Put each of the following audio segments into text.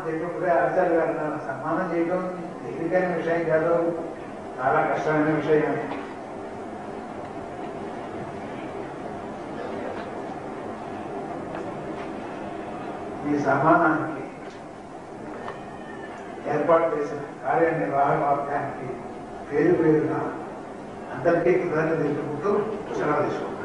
చెప్పినప్పుడే ఆచార్య గారు అన్నారు, సన్మానం చేయడం తేలికైన విషయం కాదు చాలా కష్టమైన విషయం ఈ సన్మానానికి ఏర్పాటు చేసిన కార్యనిర్వాహక వర్గానికి పేరు పేరున అందరికీ కృతజ్ఞత తెలుపుకుంటూ సెలవు తీసుకుంటాను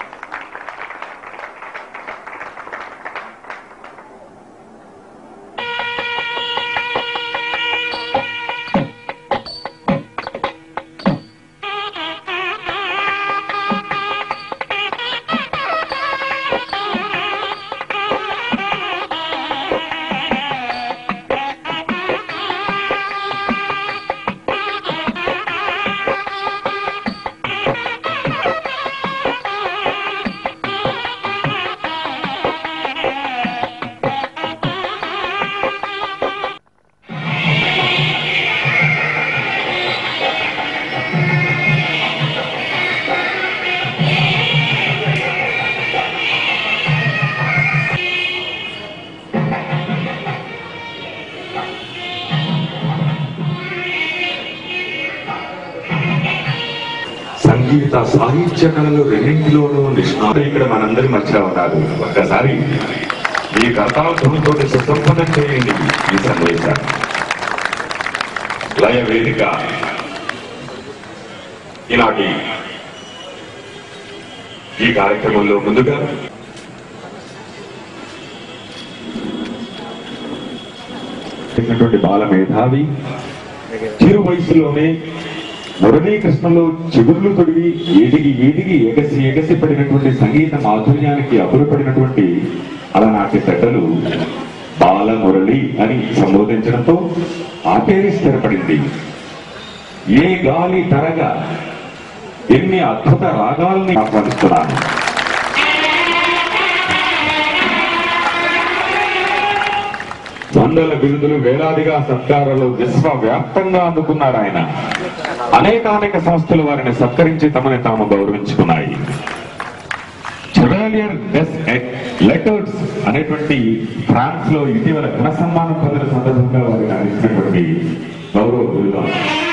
సంగీత సాహిత్య కళలు రెండింటిలోనూ నిష్ణాతులు ఇక్కడ మనందరి మధ్య ఉన్నారు ఒక్కసారి ఈ కర్తార్థంతో సుసంపన్నం చేయండి ఈ సందేశాన్ని లయ వేదిక ఈనాటి ఈ కార్యక్రమంలో ముందుగా బాల మేధావి చిరు వయసులోనే మురళీకృష్ణలో చిగుర్లు తొడిగి ఏటికి ఏటికి ఎగసి ఎగసి పడినటువంటి సంగీత మాధుర్యానికి అబ్బురపడినటువంటి అలనాటి పెద్దలు బాల మురళి అని సంబోధించడంతో ఆ పేరు స్థిరపడింది ఏ గాలి తరగా ఎన్ని అద్భుత రాగాల్ని ఆహ్వానిస్తున్నాను వందల బిరుదులు వేలాదిగా సత్కారాలు విశ్వవ్యాప్తంగా అందుకున్నారు ఆయన అనేకానేక సంస్థలు వారిని సత్కరించి తమని తాము గౌరవించుకున్నాయి చెవాలియర్ డెస్ లెటర్స్ అనేటువంటి ఫ్రాన్స్ లో ఇటీవల ఘన సన్మానం పొందిన సందర్భంగా వారికి అందించినటువంటి గౌరవ బిరుదు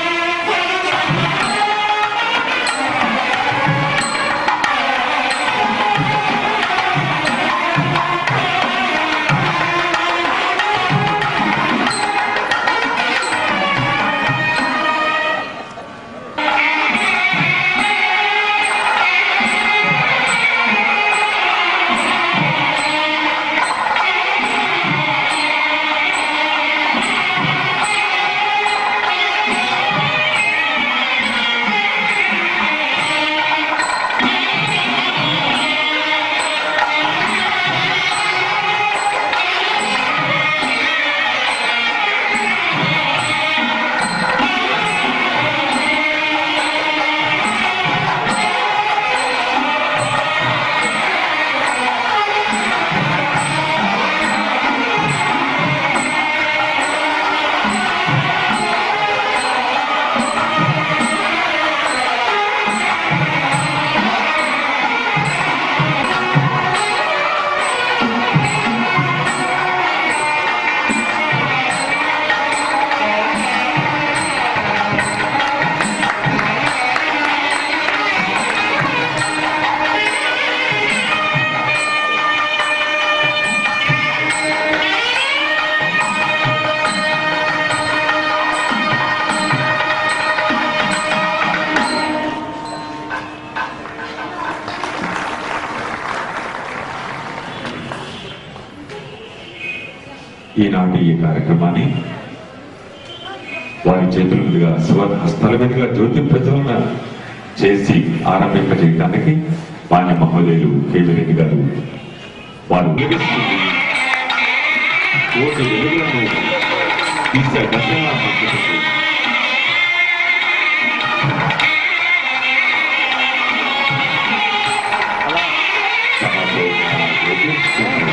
ఈనాటి ఈ కార్యక్రమాన్ని వారి చేతుల మీదుగా సువర్ణ హస్తాల మీదుగా జ్యోతి ప్రజ్వలన చేసి ఆరంభింపజేయడానికి మాన్య మహోదయులు కేవీ రెడ్డి గారు వారు వెలిగిస్తుంది. కోటి వెలుగులను తీసే దశలా పంపుతుంది. సమాజంలో జ్యోతిస్తుంది.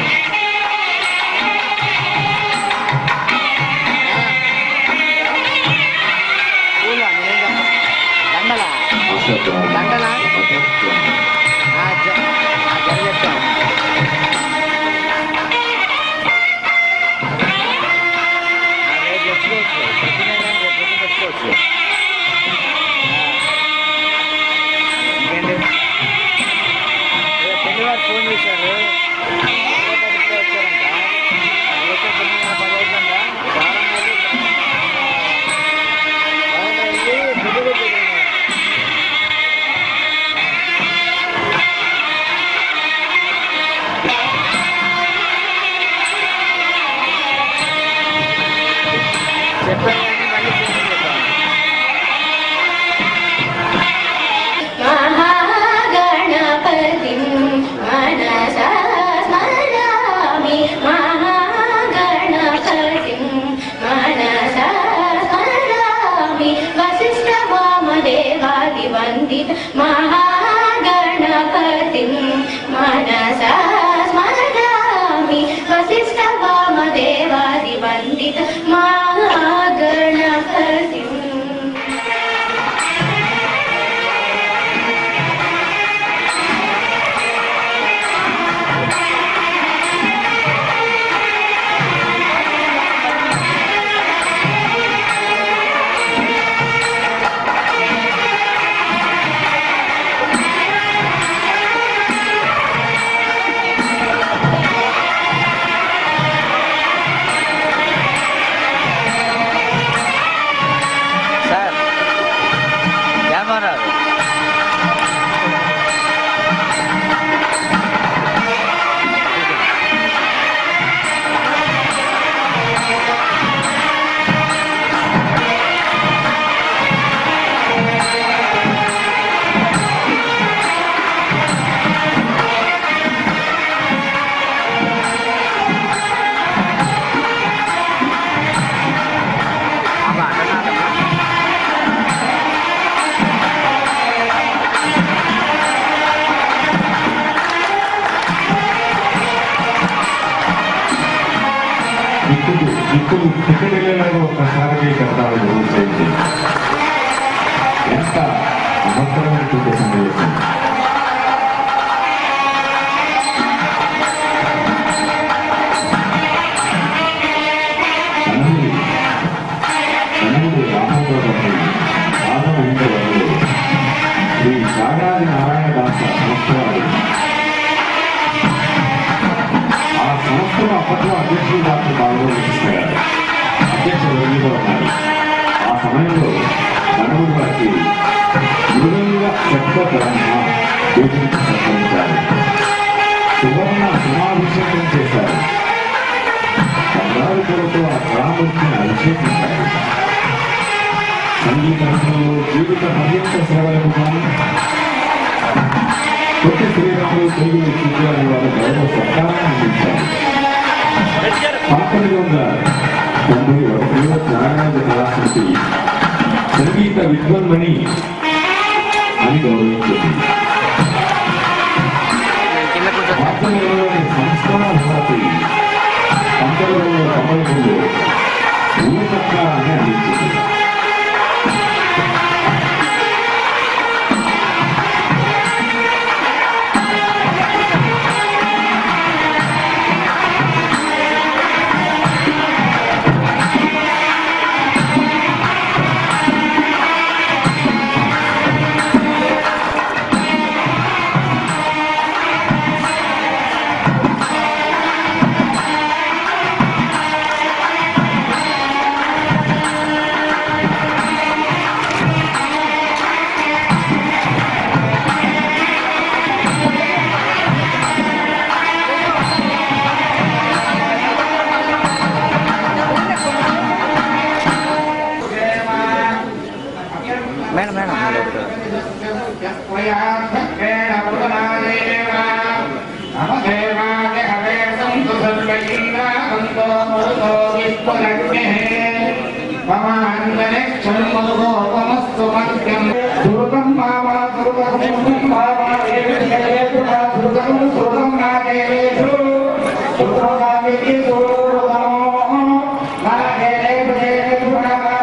పూలా నేను దండలా దండలా ఆ జ- ఆ జర చెప్తాను చెప్పాను కానీ మళ్ళీ చేసి చెప్పాను महागणपतिं मनसा स्मरामि महागणपतिं मनसा स्मरामि वसिष्ठवामदेवादिवन्दित महागणपतिं मनसा स्मरामि वसिष्ठवामदेवादिवन्दित महागणपतिम् సార్ కెమెరాలు అమ్మా అన్ననాథమ్మా ఇప్పుడు ఇప్పుడు టికెట్లలో ఒక్కసారి కడతాడు చేయండి ఎంత అవసరమైనటువంటి సన్నివేశం కనుమూరి కనుమూరి రామోదరం రాధవ ఇంటి శ్రీ సాగాది నారాయణ దాస సంస్థ ఆ సంస్థలో అప్పట్లో అధ్యక్షులు డాక్టర్ బాలగోపాల కృష్ణ గారు అధ్యక్షులు రోజుగా ఉన్నారు ఆ సమయంలో ధనముడు వారికి మృదంగా చెత్త బ్రహ్మ పూజించి సత్కరించారు సువర్ణ సమాభిషేకం చేశారు బంగారు కొరకు ఆ కళామూర్తిని అభిషేకించారు సంగీతంలో జీవిత పర్యంత సేవలకు కానీ కొత్త శ్రీరాములు తెలుగు విశ్వవిద్యాలయం వారు గౌరవ సత్కారాన్ని అందించారు పంతొమ్మిది వందల తొంభై ఒకటిలో త్యాగరాజ కళాసమితి సంగీత విద్వన్మణి అని గౌరవించింది కింద కూర్చో పంతొమ్మిదిలోని సంస్కరణ భారతి పంతొమ్మిది వందల తొంభై మూడు ఊ సత్కారాన్ని అందించింది మేడం మేడం దుర్గం మామా దుర్గం మామా దుర్గం దుర్గం నాగేషు దుర్గం నాగేషు దుర్గం నాగేషు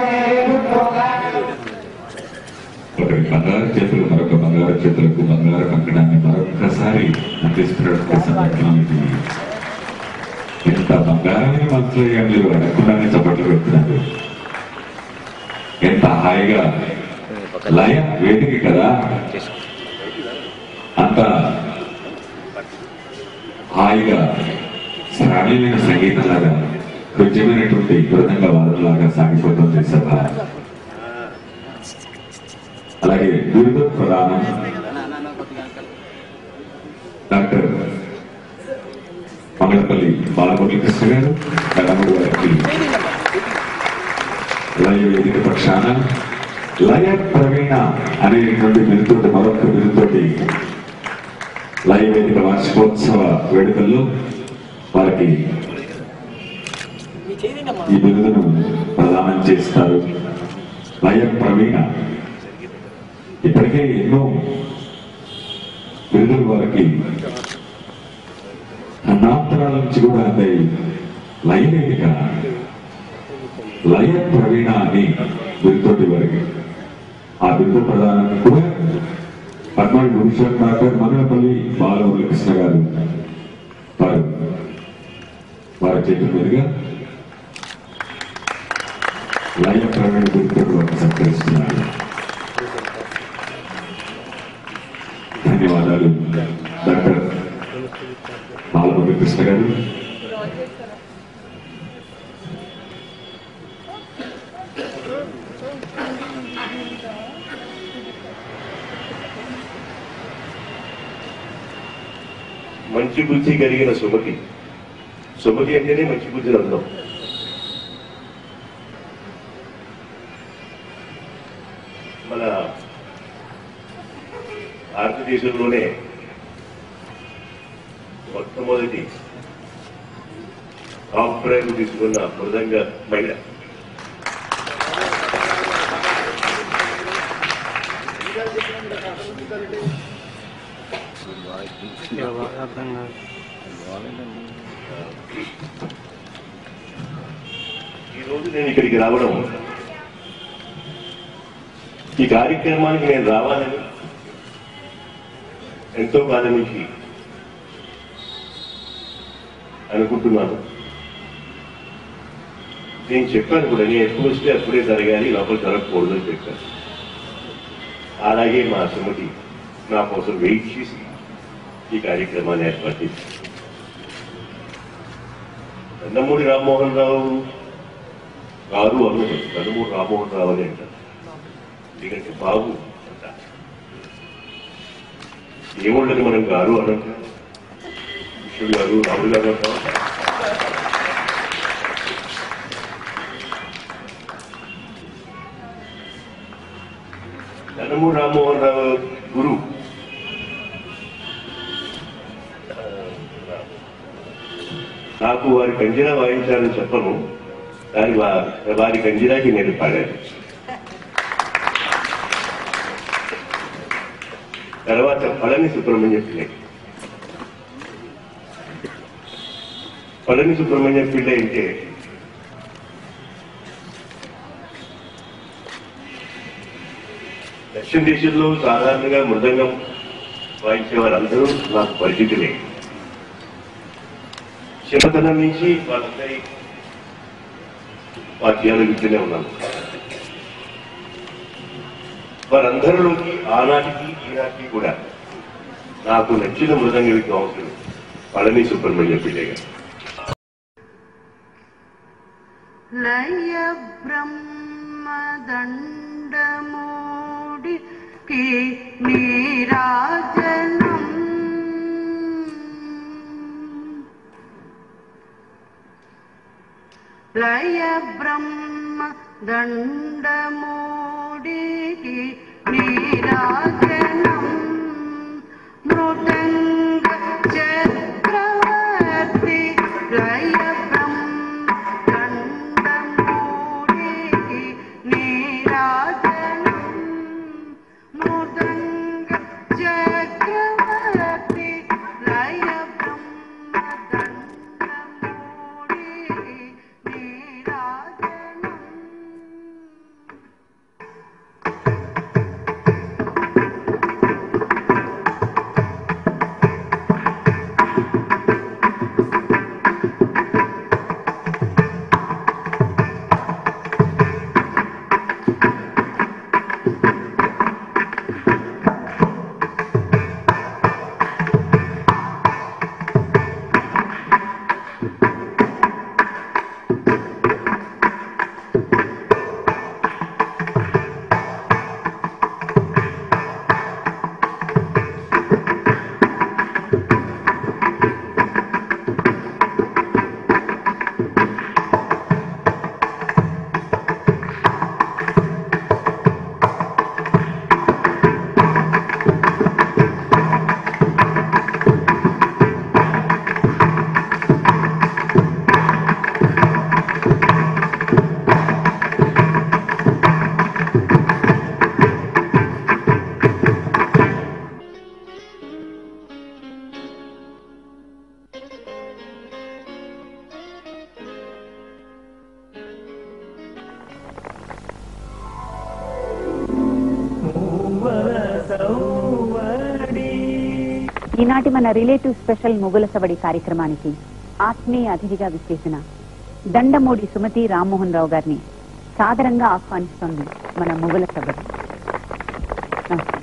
ఒకరి బంగారు చేతులు మరొక బంగారు చేతులకు బంగారు కంకణాన్ని మరొకసారి అందిస్తున్నటువంటి సందర్భం ఇది ఎంత బంగారమైన మనసులో ఏం లేవు అడగకుండానే చప్పట్లు పెడుతున్నారు ఎంత హాయిగా లయ వేదిక కదా అంత హాయిగా శ్రావ్యమైన సంగీతంలాగా కృత్యమైనటువంటి మృదంగ వాదనలాగా సాగిపోతుంది సభ అలాగే బిరుద ప్రధానం డాక్టర్ మంగళపల్లి బాలకోటి కృష్ణ గారు కళాముడు గారికి లయ వేదిక పక్షాన లయ ప్రవీణ అనేటువంటి బిరుదుతోటి మరొక బిరుదుతోటి లయ వేదిక వార్షికోత్సవ వేడుకల్లో వారికి ఈ బిరుదును ప్రదానం చేస్తారు లయ ప్రవీణ ఇప్పటికే ఎన్నో బిరుదులు వారికి అన్నాంతరాల నుంచి కూడా అందాయి లయ వేదిక లయ ప్రవీణ అని బిరుదుతోటి వారికి ఆ బిరుదు ప్రదానం కూడా పద్నాలుగు భూషణ్ డాక్టర్ మదనపల్లి బాలమురళకృష్ణ గారు వారు వారి చేతుల మీదుగా లయ ప్రవీణ బిరుదుతో వారిని సత్కరిస్తున్నారు ధన్యవాదాలు డాక్టర్ బాలమురళి కృష్ణ గారు మంచి బుద్ధి కలిగిన సుమతి సుమతి అంటేనే మంచి బుద్ధి అందం మన భారతదేశంలోనే మొట్టమొదటి టాప్ ప్రైజ్ తీసుకున్న మృదంగ మహిళ అర్థం కాదు ఈ రోజు నేను ఇక్కడికి రావడం ఈ కార్యక్రమానికి నేను రావాలని ఎంతో కాలం నుంచి అనుకుంటున్నాను నేను చెప్పాను కూడా నేను ఎప్పుడు వస్తే అప్పుడే జరగాలి లోపల జరగకూడదు అని చెప్పాను అలాగే మా సుమతి నా కోసం వెయిట్ చేసి ఈ కార్యక్రమాన్ని ఏర్పాటు చేసింది నందమూరి రామ్మోహన్ రావు గారు అను నందమూరి రామ్మోహన్ రావు అని అంటారు ఎందుకంటే బాబు అంటారు. ఏముండదు మనం గారు అని అంటాం విష్ణు గారు రాముడు గారు అంటాం నందమూరి రామ్మోహన్ రావు గురు నాకు వారి కంజిరా వాయించాలని చెప్పను కానీ వా- వారి కంజిరాకి నేను పాడాను తర్వాత పళని సుబ్రహ్మణ్య పిల్లై పళని సుబ్రహ్మణ్య పిల్లై అంటే దక్షిణ దేశంలో సాధారణంగా మృదంగం వాయించే వారందరూ నాకు పరిచితులే చిన్నతనం నుంచి వాళ్ళందరి వాక్యాలు వింటూనే ఉన్నాను వారందరిలోకి ఆనాటికి ఈనాటికి కూడా నాకు నచ్చిన మృదంగ విద్వాంసుడు పళని సుబ్రహ్మణ్య పిల్లయ్య గారు లయ బ్రహ్మదండమూడి కి నీరాజనం లయ బ్రహ్మ దండమూడి కి నీరాజనం మృదంగ చక్రవర్తి లయ బ్రహ్మ దండమూడి కి నీరాజనం మృదంగ చక్రవర్తి లయ బ్రహ్మ దండమూడి కి నీరాజనం ఈనాటి మన రిలేటివ్ స్పెషల్ మొగుల సవడి కార్యక్రమానికి ఆత్మీయ అతిథిగా విచ్చేసిన దండమూడి సుమతి రామ్మోహన్ రావు గారిని సాదరంగా ఆహ్వానిస్తోంది మన మొగుల సభడి నమస్కారం.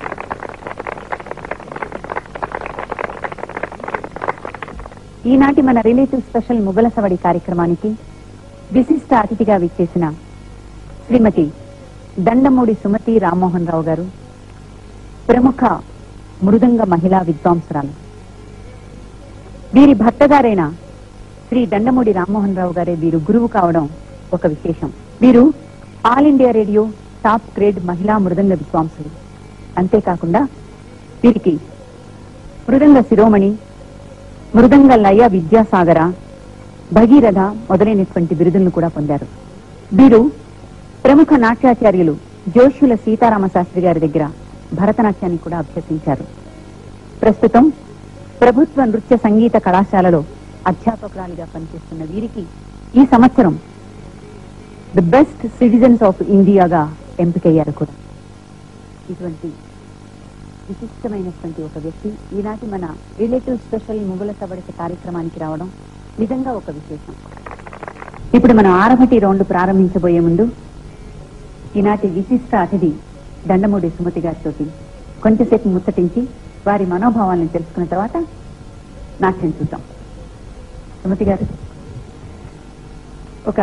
ఈనాటి మన రిలేటివ్ స్పెషల్ ముగల సవడి కార్యక్రమానికి విశిష్ట అతిథిగా విచ్చేసిన శ్రీమతి దండమూడి సుమతి రామ్మోహన్ రావు గారు ప్రముఖ మృదంగ మహిళా విద్వాంసురాలు వీరి భర్త గారైన శ్రీ దండమూడి రామ్మోహన్ రావు గారే వీరు గురువు కావడం ఒక విశేషం వీరు All India Radio top grade మహిళా మృదంగ విద్వాంసులు అంతేకాకుండా వీరికి మృదంగ శిరోమణి మృదంగ లయ విద్యాసాగర భగీరథ మొదలైనటువంటి బిరుదులను కూడా పొందారు వీరు ప్రముఖ నాట్యాచార్యులు జోష్యుల సీతారామ శాస్త్రి గారి దగ్గర భరతనాట్యాన్ని కూడా అభ్యసించారు ప్రస్తుతం ప్రభుత్వ నృత్య సంగీత కళాశాలలో అధ్యాపకురాలిగా పనిచేస్తున్న వీరికి ఈ సంవత్సరం ది బెస్ట్ సిటిజన్స్ ఆఫ్ ఇండియాగా ఎంపికయ్యారు కూడా ఇటువంటి విశిష్టమైనటువంటి ఒక వ్యక్తి ఈనాటి మన రిలేటివ్ స్పెషల్ ముగుల సబడిక కార్యక్రమానికి రావడం నిజంగా ఒక విశేషం ఇప్పుడు మనం ఆరభటి రౌండ్ ప్రారంభించబోయే ముందు ఈనాటి విశిష్ట అతిథి దండమూడి సుమతి గారితో కొంచెంసేపు ముచ్చటించి వారి మనోభావాలను తెలుసుకున్న తర్వాత నాట్యం చూద్దాం సుమతి గారు ఒక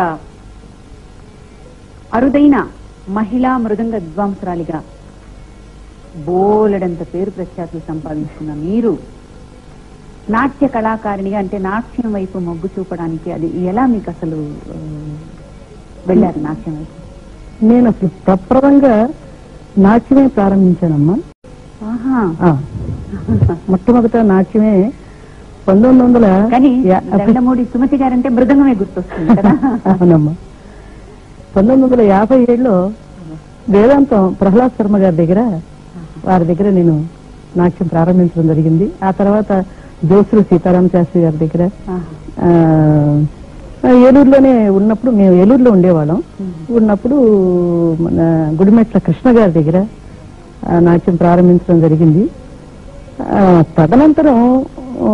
అరుదైన మహిళా మృదంగ విద్వాంసురాలిగా బోలెడంత పేరు ప్రఖ్యాతులు సంపాదించుకున్న మీరు నాట్య కళాకారిణిగా అంటే నాట్యం వైపు మొగ్గు చూపడానికి అది ఎలా మీకు అసలు ఆ, వెళ్ళారు నాట్యం వైపు నేను అసలు ప్రప్రదంగా నాట్యమే ప్రారంభించానమ్మా ఆహా ఆ, మొట్టమొదట నాట్యమే పంతొమ్మిది వందల కానీ యా- దండమూడి సుమతి గారంటే మృదంగమే గుర్తొస్తుంది కదా అవునమ్మా పంతొమ్మిది వందల యాభై ఏడులో వేదాంతం ప్రహ్లాద్ శర్మ గారి దగ్గర వారి దగ్గర నేను నాట్యం ప్రారంభించడం జరిగింది ఆ తర్వాత జోసులు సీతారామ శాస్త్రి గారి దగ్గర ఆహా. ఆ, ఏలూరులోనే ఉన్నప్పుడు మేము ఏలూరులో ఉండేవాళ్ళం ఉన్నప్పుడు మన గుడిమెట్ల కృష్ణ గారి దగ్గర ఆ, నాట్యం ప్రారంభించడం జరిగింది ఆ, తదనంతరం ఆ,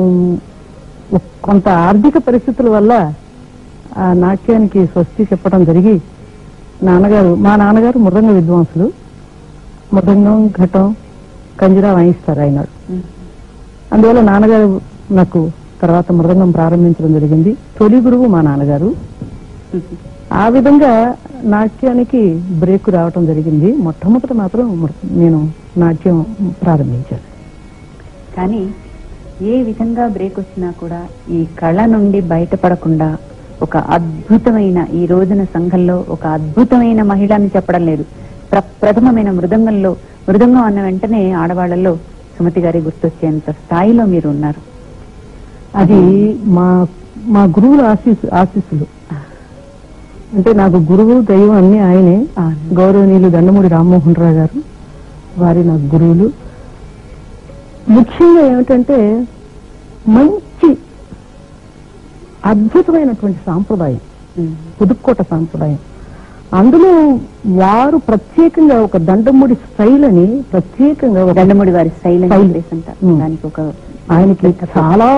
కొంత ఆర్థిక పరిస్థితుల వల్ల ఆ నాట్యానికి స్వస్తి చెప్పడం జరిగి నాన్నగారు మా నాన్నగారు మృదంగ విద్వాంసులు మృదంగం ఘటం కంజిరా వాయిస్తారు ఆయన అందువల్ల నాన్నగారు నాకు తర్వాత మృదంగం ప్రారంభించడం జరిగింది తొలి గురువు మా నాన్నగారు ఆ విధంగా నాట్యానికి బ్రేక్ రావటం జరిగింది మొట్టమొదట మాత్రం మృ- నేను నాట్యం ప్రారంభించాను కానీ ఏ విధంగా బ్రేక్ వచ్చినా కూడా ఈ కళ నుండి బయటపడకుండా ఒక అద్భుతమైన ఈ రోజున సంఘంలో ఒక అద్భుతమైన మహిళ అని చెప్పడం లేదు ప్ర- ప్రథమమైన మృదంగంలో మృదంగం అన్న వెంటనే ఆడవాళ్లలో సుమతి గారి గుర్తొచ్చేంత స్థాయిలో మీరు ఉన్నారు అది మా మా గురువుల ఆశీస్ ఆశీస్సులు అంటే నాకు గురువు దైవం అన్ని ఆయనే అవును. గౌరవనీయులు దండమూడి రామ్మోహన్ రావు గారు వారి నాకు గురువులు ముఖ్యంగా ఏమిటంటే మంచి అద్భుతమైనటువంటి సాంప్రదాయం పుదుక్కోట సాంప్రదాయం అందులో వారు ప్రత్యేకంగా ఒక దండముడి స్టైల్ అని ప్రత్యేకంగా ఒక దండముడి వారి శైలి శైలి. అంట ఉమ్. దానికి ఒక ఆయనకి చాలా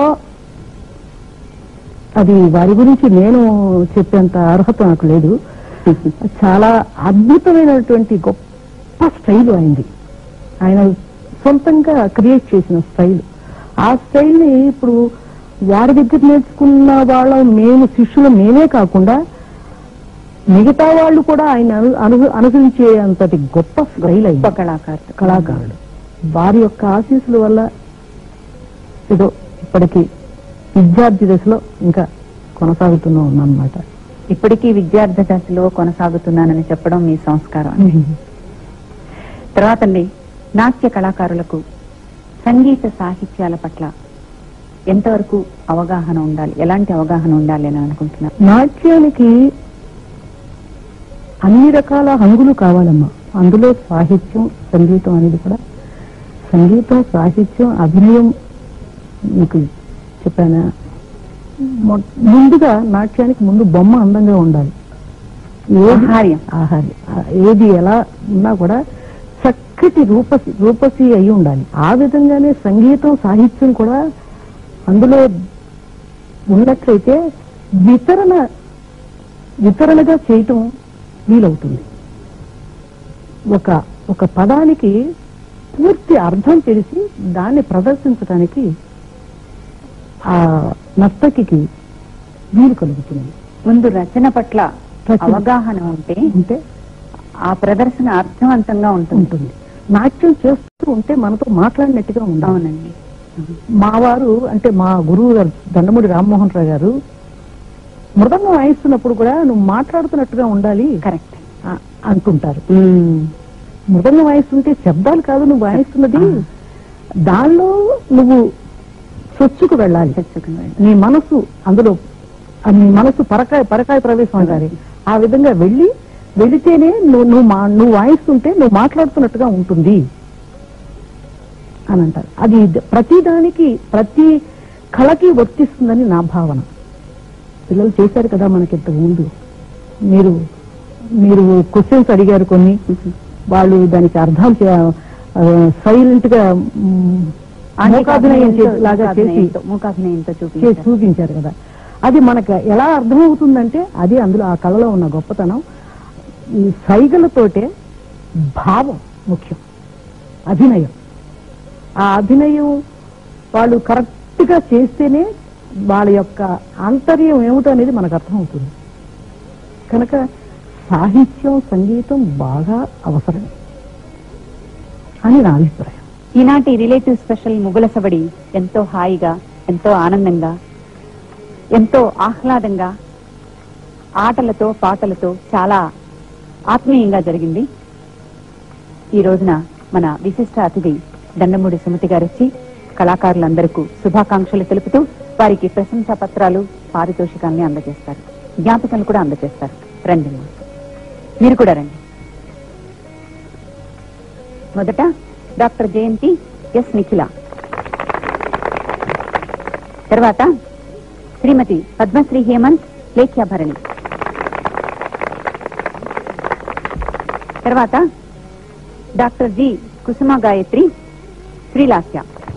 అది వారి గురించి నేను చెప్పేంత అర్హత నాకు లేదు చాలా అద్భుతమైనటువంటి గొప్ప స్టైల్ అయింది ఆయన సొంతంగా క్రియేట్ చేసిన స్టైల్ ఆ స్టైల్ ని ఇప్పుడు వారి దగ్గర నేర్చుకున్న వాళ్ళ మేము శిష్యులు మేమే కాకుండా మిగతా వాళ్ళు కూడా ఆయన అను- అను- అనుసరించే అంతటి గొప్ప స్టైల్ గొప్ప అయింది కళాకారుడు కళాకారుడు వారి యొక్క ఆశీస్సుల వల్ల ఏదో ఇప్పటికి విద్యార్థి దశలో ఇంకా కొనసాగుతూనే ఉందన్నమాట ఇప్పటికీ విద్యార్థి దశలో కొనసాగుతున్నానని చెప్పడం మీ సంస్కారం తర్వాత అండి నాట్య కళాకారులకు సంగీత సాహిత్యాల పట్ల ఎంతవరకు అవగాహన ఉండాలి ఎలాంటి అవగాహన ఉండాలి అని అనుకుంటున్నారు నాట్యానికి అన్ని రకాల హంగులు కావాలమ్మా అందులో సాహిత్యం సంగీతం అనేది కూడా సంగీతం సాహిత్యం అభినయం మీకు చెప్పానా మొ- ముందుగా నాట్యానికి ముందు బొమ్మ అందంగా ఉండాలి ఏది ఆహార్యం. ఆహార్యం ఆ, ఏది ఎలా ఉన్నా కూడా చక్క చక్కటి రూపసి రూపసి అయి ఉండాలి ఆ విధంగానే సంగీతం సాహిత్యం కూడా అందులో ఉన్నట్లయితే వితరణ వితరణగా చేయటం వీలవుతుంది ఒక ఒక పదానికి పూర్తి అర్థం తెలిసి దాన్ని ప్రదర్శించడానికి ఆ నర్తకికి వీలు కలుగుతుంది ముందు రచన పట్ల రచన. అవగాహన ఉంటే అంటే ఆ ప్రదర్శన అర్థవంతంగా ఉంటుంది ఉంటుంది నాట్యం చేస్తూ ఉంటే మనతో మాట్లాడినట్టుగా ఉండాలి అవునండి మా వారు అంటే మా గురువు గారు దండమూడి రామ్మోహన్ రావు గారు మృదంగం వాయిస్తున్నప్పుడు కూడా నువ్వు మాట్లాడుతున్నట్టుగా ఉండాలి కరెక్ట్ ఆ, అంటుంటారు మృదంగం వాయిస్తుంటే శబ్దాలు కాదు నువ్వు వాయిస్తున్నది దానిలో నువ్వు చొచ్చుకు వెళ్ళాలి చర్చకుని వెళ్ళి నీ మనసు అందులో ఆ నీ మనసు పరకాయ పరకాయ ప్రవేశం అంటారు ఆ విధంగా వెళ్ళి వెళితేనే నువ్వు నువ్వు మా నువ్వు వాయిస్తుంటే నువ్వు మాట్లాడుతున్నట్టుగా ఉంటుంది అని అంటారు అది ద- ప్రతి దానికి ప్రతి కళకి వర్తిస్తుందని నా భావన పిల్లలు చేశారు కదా మనకి ఇంతకు ముందు మీరు మీరు క్వశ్చన్స్ అడిగారు కొన్ని వాళ్ళు దానికి అర్థాలు సైలెంట్ గా మ్, మూకాభినయం చేసి- లాగా చేసి మూకాభినయంతో- మూకాభినయంతో చేసి చూపించారు చూపించారు కదా అది మనకు ఎలా అర్థమవుతుందంటే అది అందులో ఆ కళలో ఉన్న గొప్పతనం ఈ సైగలతోటే భావం ముఖ్యం అభినయం ఆ అభినయం వాళ్ళు కరెక్ట్ గా చేస్తేనే వాళ్ళ యొక్క ఆంతర్యం ఏమిటో అనేది మనకు అర్థమవుతుంది కనుక సాహిత్యం సంగీతం బాగా అవసరం అని నా అభిప్రాయం ఈనాటి రిలేటివ్ స్పెషల్ ముగుల సబడి ఎంతో హాయిగా ఎంతో ఆనందంగా ఎంతో ఆహ్లాదంగా ఆటలతో పాటలతో చాలా ఆత్మీయంగా జరిగింది ఈ రోజున మన విశిష్ట అతిథి దండమూడి సుమతి గారు వచ్చి కళాకారులందరికీ శుభాకాంక్షలు తెలుపుతూ వారికి ప్రశంసా పత్రాలు పారితోషికాన్ని అందజేస్తారు జ్ఞాపకాలు కూడా అందజేస్తారు రండి అమ్మా. మీరు కూడా రండి మొదట డాక్టర్ జయంతి ఎస్ నిఖిల తర్వాత శ్రీమతి పద్మశ్రీ హేమంత్ లేఖ్యాభరణి తర్వాత డాక్టర్ జి కుసుమ గాయత్రి శ్రీలాస్య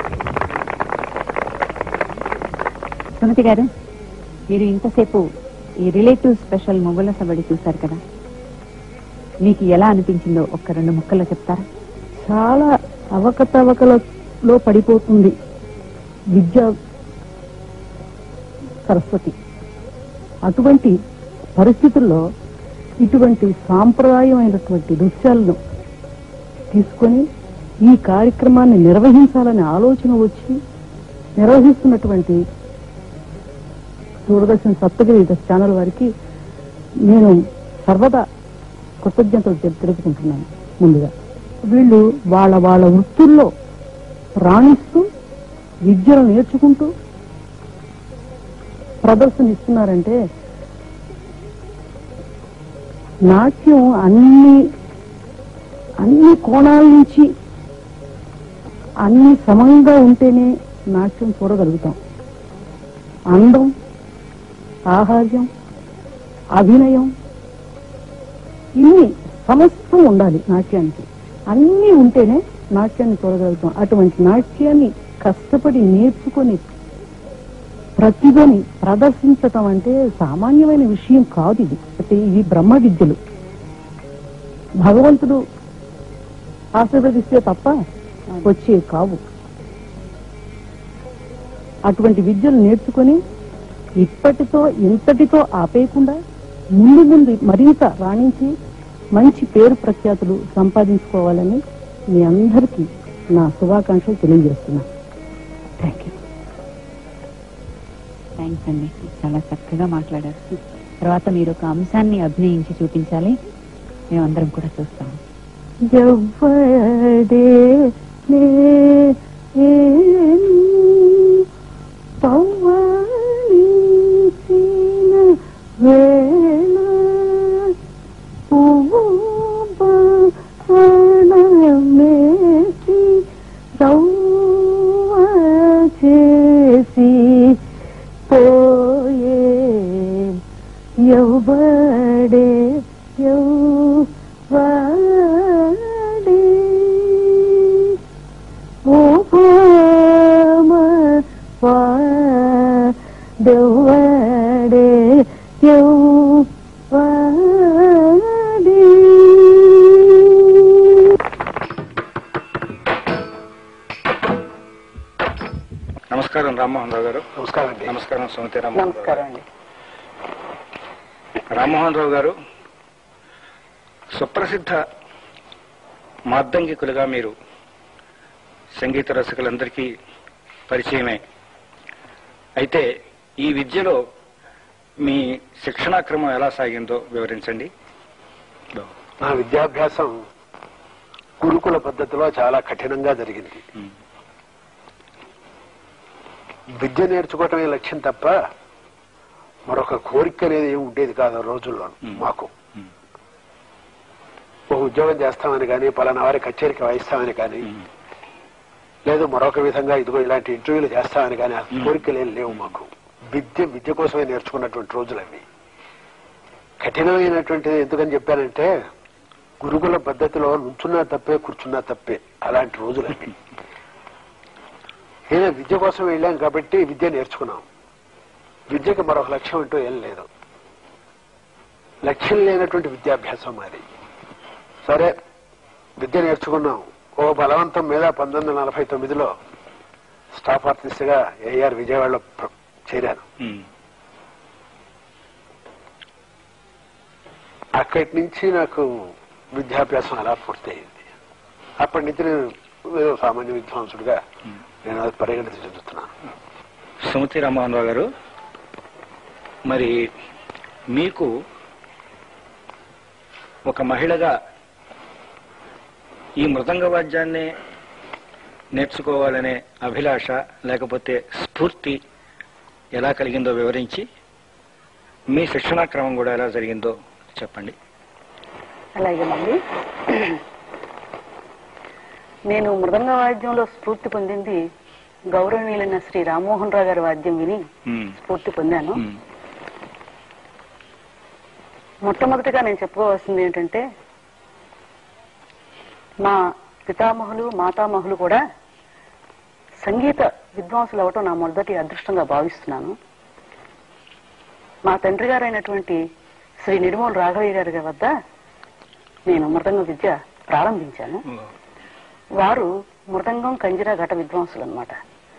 సుమతి గారు మీరు ఇంతసేపు ఈ రిలేటివ్ స్పెషల్ మొబైల్ సబడి చూశారు కదా మీకు ఎలా అనిపించిందో ఒక్క రెండు ముక్కల్లో చెప్తారా చాలా అవకతవకలలో పడిపోతుంది విద్య సరస్వతి అటువంటి పరిస్థితుల్లో ఇటువంటి సాంప్రదాయమైనటువంటి నృత్యాలను తీసుకొని ఈ కార్యక్రమాన్ని నిర్వహించాలనే ఆలోచన వచ్చి నిర్వహిస్తున్నటువంటి దూరదర్శన్ సప్తగిరి ఛానల్ వారికి నేను సర్వదా కృతజ్ఞతలు తెలు- తెలుపుకుంటున్నాను ముందుగా వీళ్ళు వాళ్ళ వాళ్ళ వృత్తుల్లో రాణిస్తూ విద్యను నేర్చుకుంటూ ప్రదర్శన ఇస్తున్నారంటే నాట్యం అన్ని అన్ని కోణాల నుంచి అన్ని సమంగా ఉంటేనే నాట్యం చూడగలుగుతాం అందం ఆహార్యం అభినయం ఇన్ని సమస్తం ఉండాలి నాట్యానికి అన్నీ ఉంటేనే నాట్యాన్ని చూడగలుగుతాం అటువంటి నాట్యాన్ని కష్టపడి నేర్చుకొని ప్రతిభని ప్రదర్శించటం అంటే సామాన్యమైన విషయం కాదు ఇది అంటే ఇవి బ్రహ్మ విద్యలు భగవంతుడు ఆశీర్వదిస్తే తప్ప వచ్చే కావు అటువంటి విద్యలు నేర్చుకొని ఇప్పటితో ఇంతటితో ఆపేయకుండా ముందు ముందు మరింత రాణించి మంచి పేరు ప్రఖ్యాతులు సంపాదించుకోవాలని మీ అందరికీ నా శుభాకాంక్షలు తెలియజేస్తున్నాను థ్యాంక్ యూ థ్యాంక్స్ అండి చాలా చక్కగా మాట్లాడారు తర్వాత మీరు ఒక అంశాన్ని అభినయించి చూపించాలి మేమందరం కూడా చూస్తాం ఎవ్వడే పవ్వళించిన వేళ పూబాణమేసి రవ్వ చేసి పోయే ఎవ్వడే ఎవ్వడే నమస్కారం రామ్మోహన్ రావు గారు నమస్కారం అండి నమస్కారం సుమతి రామ్మోహన్ రావు నమస్కారం అండి గారు. రామ్మోహన్ రావు గారు సుప్రసిద్ధ మార్దంగికులుగా మీరు సంగీత రసికులందరికీ పరిచయమే అయితే ఈ విద్యలో మీ శిక్షణా క్రమం ఎలా సాగిందో వివరించండి నా విద్యాభ్యాసం గురుకుల పద్ధతిలో చాలా కఠినంగా జరిగింది మ్. విద్య నేర్చుకోవటమే లక్ష్యం తప్ప మరొక కోరిక అనేది ఏమి ఉండేది కాదు ఆ రోజుల్లో మ్. మాకు మ్. ఒక ఉద్యోగం చేస్తామని కానీ పలానా వారి కచేరీకి వాయిస్తామని కానీ మ్. లేదు మరొక విధంగా ఇదిగో ఇలాంటి ఇంటర్వ్యూలు చేస్తామని కానీ ఆ మ్. కోరికలు ఏం లేవు మాకు విద్య విద్య కోసమే నేర్చుకున్నటువంటి రోజులు అవి కఠినమైనటువంటిది ఎందుకని చెప్పానంటే గురుకుల పద్ధతిలో నుంచున్నా తప్పే కూర్చున్నా తప్పే అలాంటి రోజులు అవి ఏదో విద్య కోసం వెళ్ళాం కాబట్టి విద్య నేర్చుకున్నాం విద్యకి మరొక లక్ష్యం అంటూ ఏం లేదు లక్ష్యం లేనటువంటి విద్యాభ్యాసం మాది సరే విద్య నేర్చుకున్నాం ఓ బలవంతం మీద పంతొమ్మిది వందల నలభై తొమ్మిదిలో స్టాఫ్ ఆర్టిస్ట్ గా ఏఆర్ విజయవాడలో ప్ర- చేరాను మ్. అక్కడి నుంచి నాకు విద్యాభ్యాసం అలా పూర్తయింది అప్పటి నుంచి నేను ఏదో సామాన్య విద్వాంసుడిగా నేను అది పరిగణిత చెందుతున్నాను సుమతి రామ్మోహన్ రావు గారు మరి మీకు ఒక మహిళగా ఈ మృదంగ వాద్యాన్ని నేర్చుకోవాలనే అభిలాష లేకపోతే స్ఫూర్తి ఎలా కలిగిందో వివరించి మీ శిక్షణా క్రమం కూడా ఎలా జరిగిందో చెప్పండి అలాగేనండి నేను మృదంగ వాద్యంలో స్ఫూర్తి పొందింది గౌరవనీయులైన శ్రీ రామ్మోహన్ రావు గారి వాద్యం విని మ్మ్. స్ఫూర్తి పొందాను మ్మ్. మొట్టమొదటిగా నేను చెప్పుకోవాల్సింది ఏంటంటే మా పితామహులు మాతామహులు కూడా సంగీత విద్వాంసులు అవటం నా మొదటి అదృష్టంగా భావిస్తున్నాను మా తండ్రి గారైనటువంటి శ్రీ నిర్మూల రాఘవయ్య గారి వద్ద నేను మృదంగ విద్య ప్రారంభించాను ఓ. వారు మృదంగం కంజిరా ఘట విద్వాంసులు అనమాట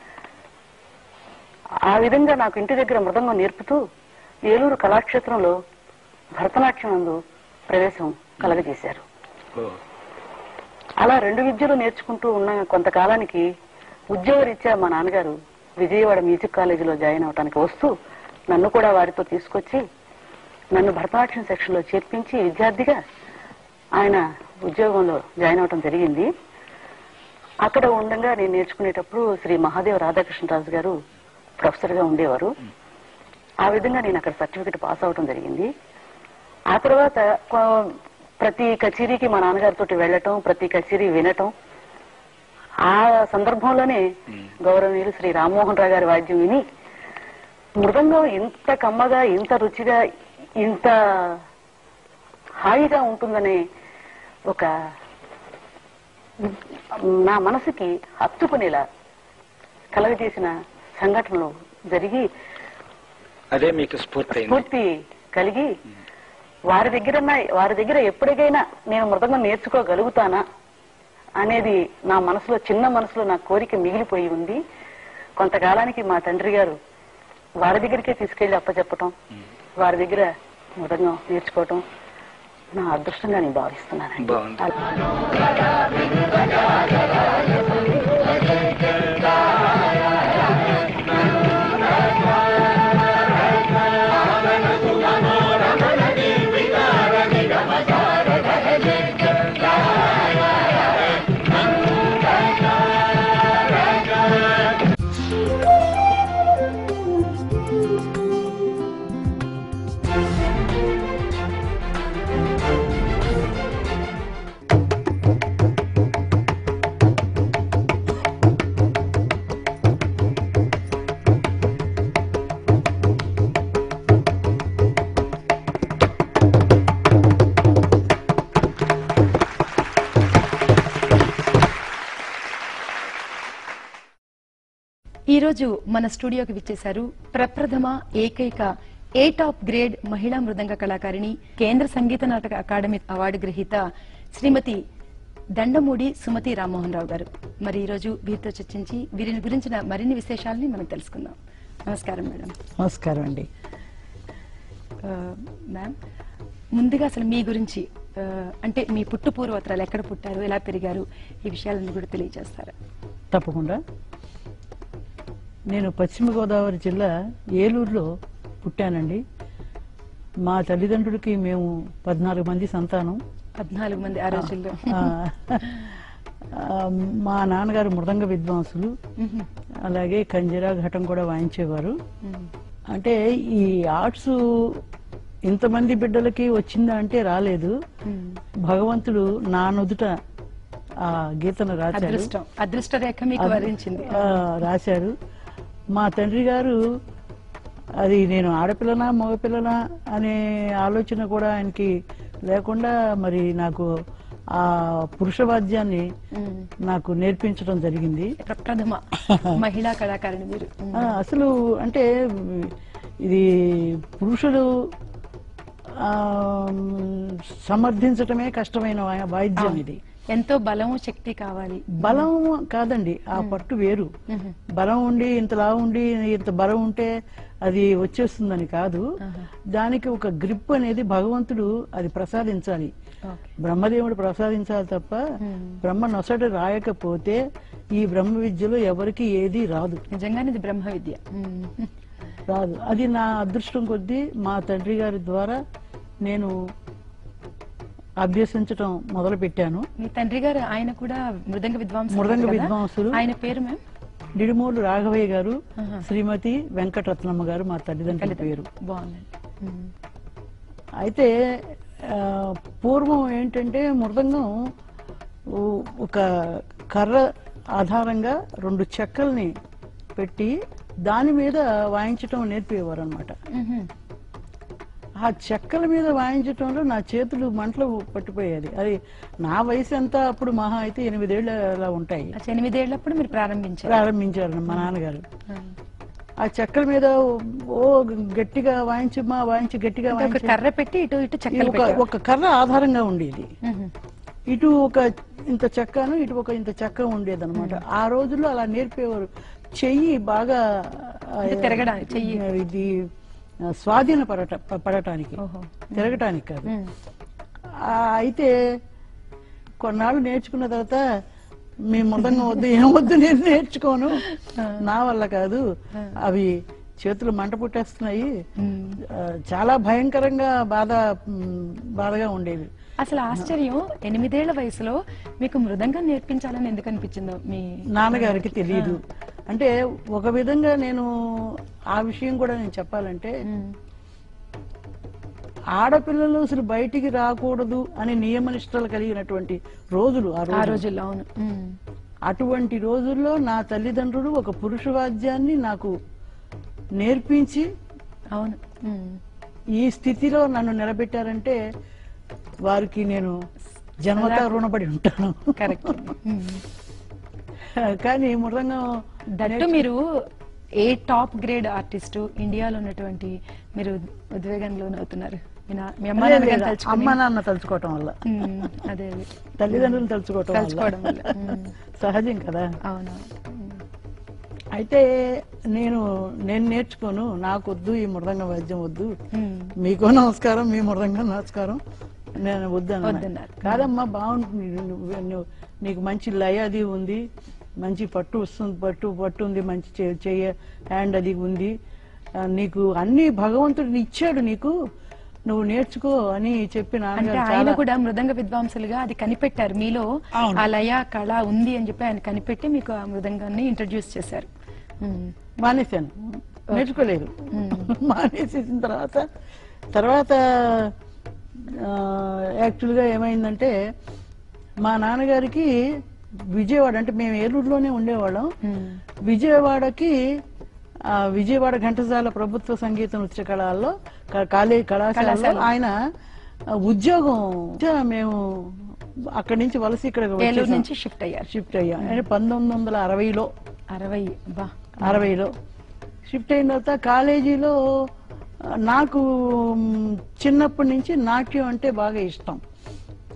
ఆ విధంగా నాకు ఇంటి దగ్గర మృదంగం నేర్పుతూ ఏలూరు కళాక్షేత్రంలో భరతనాట్యం నందు ప్రవేశం కలగజేశారు ఓ. అలా రెండు విద్యలు నేర్చుకుంటూ ఉన్న కొంతకాలానికి ఉద్యోగరీత్యా మా నాన్నగారు విజయవాడ మ్యూజిక్ కాలేజీలో జాయిన్ అవడానికి వస్తూ నన్ను కూడా వారితో తీసుకొచ్చి నన్ను భరతనాట్యం సెక్షన్ లో చేర్పించి విద్యార్థిగా ఆయన ఉద్యోగంలో జాయిన్ అవడం జరిగింది అక్కడ ఉండగా నేను నేర్చుకునేటప్పుడు శ్రీ మహాదేవ రాధాకృష్ణరాజు గారు ప్రొఫెసర్ గా ఉండేవారు ఆ విధంగా నేను అక్కడ సర్టిఫికెట్ పాస్ అవడం జరిగింది ఆ తర్వాత కొ- ప్రతి కచేరీకి మా నాన్నగారితో వెళ్ళటం ప్రతి కచేరీ వినటం ఆ సందర్భంలోనే గౌరవనీయులు శ్రీ రామ్మోహన్ రావు గారి వాద్యం విని మృదంగం ఇంత కమ్మగా ఇంత రుచిగా ఇంత హాయిగా ఉంటుందనే ఒక నా మనసుకి హత్తుకునేలా కలగజేసిన సంఘటనలు జరిగి అదే మీకు స్ఫూర్తి అయింది స్ఫూర్తి కలిగి వారి దగ్గర వారి దగ్గర ఎప్పటికైనా నేను మృదంగం నేర్చుకోగలుగుతానా అనేది నా మనసులో చిన్న మనసులో నా కోరిక మిగిలిపోయి ఉంది కొంతకాలానికి మా తండ్రి గారు వారి దగ్గరికే తీసుకెళ్లి అప్పచెప్పటం వారి దగ్గర మృదంగం నేర్చుకోవటం నా అదృష్టంగా నేను భావిస్తున్నాను బాగుంది ఈ రోజు మన స్టూడియోకి విచ్చేశారు ప్రప్రథమ ఏకైక ఏ టాప్ గ్రేడ్ మహిళా మృదంగ కళాకారిణి కేంద్ర సంగీత నాటక అకాడమీ అవార్డు గ్రహీత శ్రీమతి దండమూడి సుమతి రామ్మోహన్ రావు గారు మరి ఈరోజు వీరితో చర్చించి వీరిని గురించిన మరిన్ని విశేషాలని మనం తెలుసుకుందాం నమస్కారం మేడం నమస్కారం అండి ఆ, మ్యామ్ ముందుగా అసలు మీ గురించి ఆ, అంటే మీ పుట్టు పూర్వోత్తరాలు ఎక్కడ పుట్టారు ఎలా పెరిగారు ఈ విషయాలన్నీ కూడా తెలియజేస్తారా తప్పకుండా నేను పశ్చిమ గోదావరి జిల్లా ఏలూరులో పుట్టానండి మా తల్లిదండ్రులకి మేము పద్నాలుగు మంది సంతానం పద్నాలుగు మంది ఆ రోజుల్లో ఆ, ఆ, మా నాన్నగారు మృదంగ విద్వాంసులు మ్మ్. అలాగే కంజరా ఘటం కూడా వాయించేవారు మ్మ్. అంటే ఈ ఆర్ట్స్ ఇంతమంది బిడ్డలకి వచ్చిందా అంటే రాలేదు మ్మ్. భగవంతుడు నా నుదుట ఆ గీతను రాశాడు అదృష్టం అదృష్ట రేఖ మీకు అద్- వరించింది ఆ, రాశారు మా తండ్రి గారు అది నేను ఆడపిల్లనా మగపిల్లనా అనే ఆలోచన కూడా ఆయనకి లేకుండా మరి నాకు ఆ పురుషవాద్యాన్ని మ్మ్. నాకు నేర్పించడం జరిగింది ప్రప్రథమ మహిళా కళాకారిణి మీరు ఆ, అసలు అంటే ఇది పురుషులు ఆ, సమర్థించటమే కష్టమైన వా- వాయిద్యం ఇది ఎంతో బలము శక్తి కావాలి బలం కాదండి ఆ పట్టు వేరు మ్మ్. బలం ఉండి ఇంతలా ఉండి ఇంత బలం ఉంటే అది వచ్చేస్తుందని కాదు దానికి ఒక గ్రిప్ అనేది భగవంతుడు అది ప్రసాదించాలి ఓకే బ్రహ్మదేవుడు ప్రసాదించాలి తప్ప బ్రహ్మ నొసట రాయకపోతే ఈ బ్రహ్మ విద్యలో ఎవరికి ఏది రాదు నిజంగానే ఇది బ్రహ్మ విద్య మ్మ్. రాదు అది నా అదృష్టం కొద్దీ మా తండ్రి గారి ద్వారా నేను అభ్యసించటం మొదలు పెట్టాను మీ తండ్రి గారు ఆయన కూడా మృదంగ విద్వాంసులు మృదంగ కదా? విద్వాంసులు. ఆయన పేరు మ్యామ్ నిడుమూలు రాఘవయ్య గారు ఆహా. శ్రీమతి వెంకటరత్నమ్మ గారు మా తల్లిదండ్రుల పేరు బాగుందండి మ్మ్. అయితే ఆ, పూర్వం ఏంటంటే మృదంగం ఓ- ఒక కర్ర ఆధారంగా రెండు చెక్కల్ని పెట్టి దాని మీద వాయించటం నేర్పేవారు అనమాట మ్మ్. ఆ చెక్కల మీద వాయించటంలో నా చేతులు మంటలు పట్టిపోయేది అది నా వయసు ఎంత అప్పుడు మహా అయితే ఎనిమిదేళ్ళు అలా ఉంటాయి అచ్చా, ఎనిమిదేళ్లప్పుడు మీరు ప్రారంభించారు ప్రారంభించారు మా నాన్నగారు ఆ. ఆ చెక్కల మీద ఓ గట్టిగా వాయించమ్మా వాయించి గట్టిగా అంటే ఒక వాయించి కర్ర పెట్టి ఇటు ఇటు ఈ చెక్కలు ఒక పెట్టారు. ఒక కర్ర ఆధారంగా ఉండేది మ్మ్. ఇటు ఒక ఇంత చెక్కను ఇటు ఒక ఇంత చెక్క ఉండేది అనమాట ఆ రోజుల్లో అలా నేర్పేవారు చెయ్యి బాగా ఆ, అంటే తిరగడానికి చెయ్యి. ఇది ఆ, స్వాధీన పడట పడటానికి ఓహో. తిరగటానికి కాదు మ్మ్. ఆ, అయితే కొన్నాళ్ళు నేర్చుకున్న తర్వాత మీ మృదంగం వద్దు ఏం వద్దు నేను నేర్చుకోను నా వల్ల కాదు అవి చేతులు మంట పుట్టేస్తున్నాయి మ్మ్. ఆ, చాలా భయంకరంగా బాధ మ్, బాధగా ఉండేవి అసలు ఆశ్చర్యం ఎనిమిదేళ్ల వయసులో మీకు మృదంగం నేర్పించాలని ఎందుకు అనిపించిందో మీ నాన్నగారికి తెలియదు అంటే ఒక విధంగా నేను ఆ విషయం కూడా నేను చెప్పాలంటే మ్మ్. ఆడపిల్లలు అసలు బయటికి రాకూడదు అనే నియమ నిష్టలు కలిగినటువంటి రోజులు ఆ ఆ రోజు రోజుల్లో అవును మ్మ్. అటువంటి రోజుల్లో నా తల్లిదండ్రులు ఒక పురుష వాద్యాన్ని నాకు నేర్పించి అవును మ్మ్. ఈ స్థితిలో నన్ను నిలబెట్టారంటే వారికి నేను జన్మతా రుణపడి ఉంటాను కరెక్ట్ మ్మ్. కానీ మృదంగం దట్టు మీరు ఏ టాప్ గ్రేడ్ ఆర్టిస్ట్ ఇండియాలో ఉన్నటువంటి మీరు ఉద్వేగంలో అవుతున్నారు మీ నా- మీ అమ్మ లేదు, నాన్నగారిని లేదు, తలుచుకుని- అమ్మ నాన్న తలుచుకోవటం వల్ల మ్మ్. అదే అదే తల్లిదండ్రులు తలుచుకోవటం తలుచుకోవడం వల్ల వల్ల మ్మ్. సహజం కదా అవును అయితే నేను నేను నేర్చుకోను నాకు వద్దు ఈ మృదంగ వాద్యం వద్దు మ్మ్. మీకు నమస్కారం మీ మృదంగం నమస్కారం నేను వద్దను వద్దన్నారు. కాదమ్మా బాగుంటుంది నువ్వు- నువ్వు- నీకు మంచి లయ అది ఉంది మంచి పట్టు వస్తుంది పట్టు పట్టు ఉంది మంచి చే- చెయ్య హ్యాండ్ అది ఉంది ఆ, నీకు అన్ని భగవంతుడిని ఇచ్చాడు నీకు నువ్వు నేర్చుకో అని చెప్పి అంటే నాన్నగారు ఆయన చాలా కూడా మృదంగ విద్వాంసులుగా అది కనిపెట్టారు మీలో అవును. ఆ లయ కళ ఉంది అని చెప్పి ఆయన కనిపెట్టి మీకు ఆ మృదంగాన్ని ఇంట్రడ్యూస్ చేశారు మ్మ్. మానేశాను నేర్చుకోలేదు మానేసేసిన తర్వాత తర్వాత ఆ, యాక్చువల్గా ఏమైందంటే మా నాన్నగారికి విజయవాడ అంటే మేము ఏలూరులోనే ఉండేవాళ్ళం మ్మ్. విజయవాడకి ఆ, విజయవాడ ఘంటసాల ప్రభుత్వ సంగీత నృత్య కళాల్లో క- కాలేజ్ కళాశాలలో కళాశాల. ఆయన ఆ, ఉద్యోగం మేము అక్కడి నుంచి వలస ఇక్కడ ఏలూరు నుంచి షిఫ్ట్ అయ్యారు షిఫ్ట్ అయ్యాం అంటే పంతొమ్మిది వందల అరవైలో అరవై బా అరవైలో షిఫ్ట్ అయిన తర్వాత కాలేజీలో ఆ, నాకు మ్, చిన్నప్పటి నుంచి నాట్యం అంటే బాగా ఇష్టం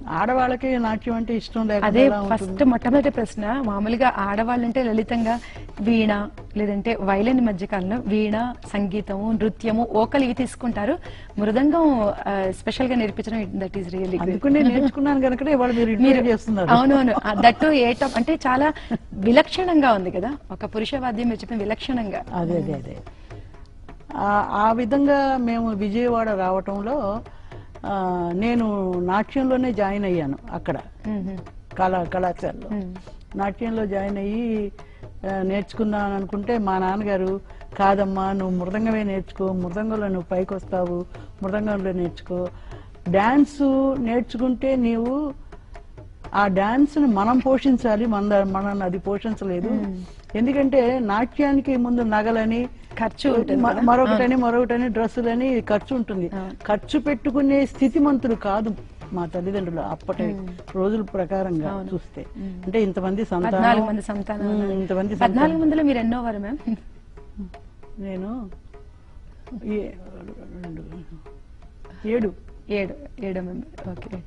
ఆడవాళ్ళకి నాట్యం అంటే ఇష్టం లేకుండా అదే ఎలా ఫస్ట్ ఉంటుంది? మొట్టమొదటి ప్రశ్న మామూలుగా ఆడవాళ్ళంటే లలితంగా వీణ లేదంటే వైలిన్ మధ్య కాలంలో వీణ సంగీతము నృత్యము ఓకలు ఇవి తీసుకుంటారు మృదంగం స్పెషల్ గా నేర్పించడం దట్ ఈస్ రియల్లీ అందుకనే నేర్చుకున్నాను కనుక ఇవాళ మీరు ఇంటర్వ్యూ చేస్తున్నారు అవునవును దట్టు ఏటం అంటే చాలా విలక్షణంగా ఉంది కదా ఒక పురుష వాద్యం మీరు చెప్పిన విలక్షణంగా అదే అదే అదే ఆ- ఆ విధంగా మేము విజయవాడ రావటంలో ఆ, నేను నాట్యంలోనే జాయిన్ అయ్యాను అక్కడ మ్మ్. కళా కళాశాలలో మ్మ్. నాట్యంలో జాయిన్ అయ్యి ఆ, నేర్చుకుందాం అనుకుంటే మా నాన్నగారు కాదమ్మా నువ్వు మృదంగమే నేర్చుకో మృదంగంలో నువ్వు పైకి వస్తావు మృదంగంలో నేర్చుకో డాన్స్ నేర్చుకుంటే నీవు ఆ డాన్స్ ని మనం పోషించాలి మన మనం అది పోషించలేదు ఎందుకంటే నాట్యానికి ముందు నగలని ఖర్చు ఉంటుంది మ- కదా? మరొకటని మరొకటని డ్రెస్సులని ఖర్చు ఉంటుంది ఖర్చు పెట్టుకునే స్థితిమంతులు కాదు మా తల్లిదండ్రులు అప్పటి రోజుల ప్రకారంగా చూస్తే అంటే ఇంతమంది పద్నాలుగు మంది సంతానం సంతానం ఉమ్, ఉన్నారు. ఇంతమంది పద్నాలుగు సంతానం మందిలో మీరు ఎన్నో వారు మ్యామ్ నేను ఏ- రెండు, ఏడు ఏడు ఏడో మెంబర్ ఓకే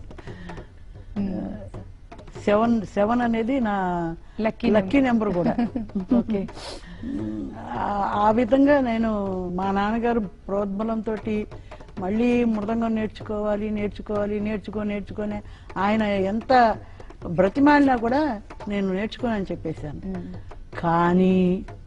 సెవెన్ సెవెన్ అనేది నా Lucky లక్కీ నెంబర్ కూడా ఓకే ఆ- ఆ విధంగా నేను మా నాన్నగారు ప్రోద్బలంతో మళ్ళీ మృదంగం నేర్చుకోవాలి నేర్చుకోవాలి నేర్చుకో నేర్చుకొని ఆయన ఎంత బ్రతిమాలినా కూడా నేను నేర్చుకోనని చెప్పేశాను కానీ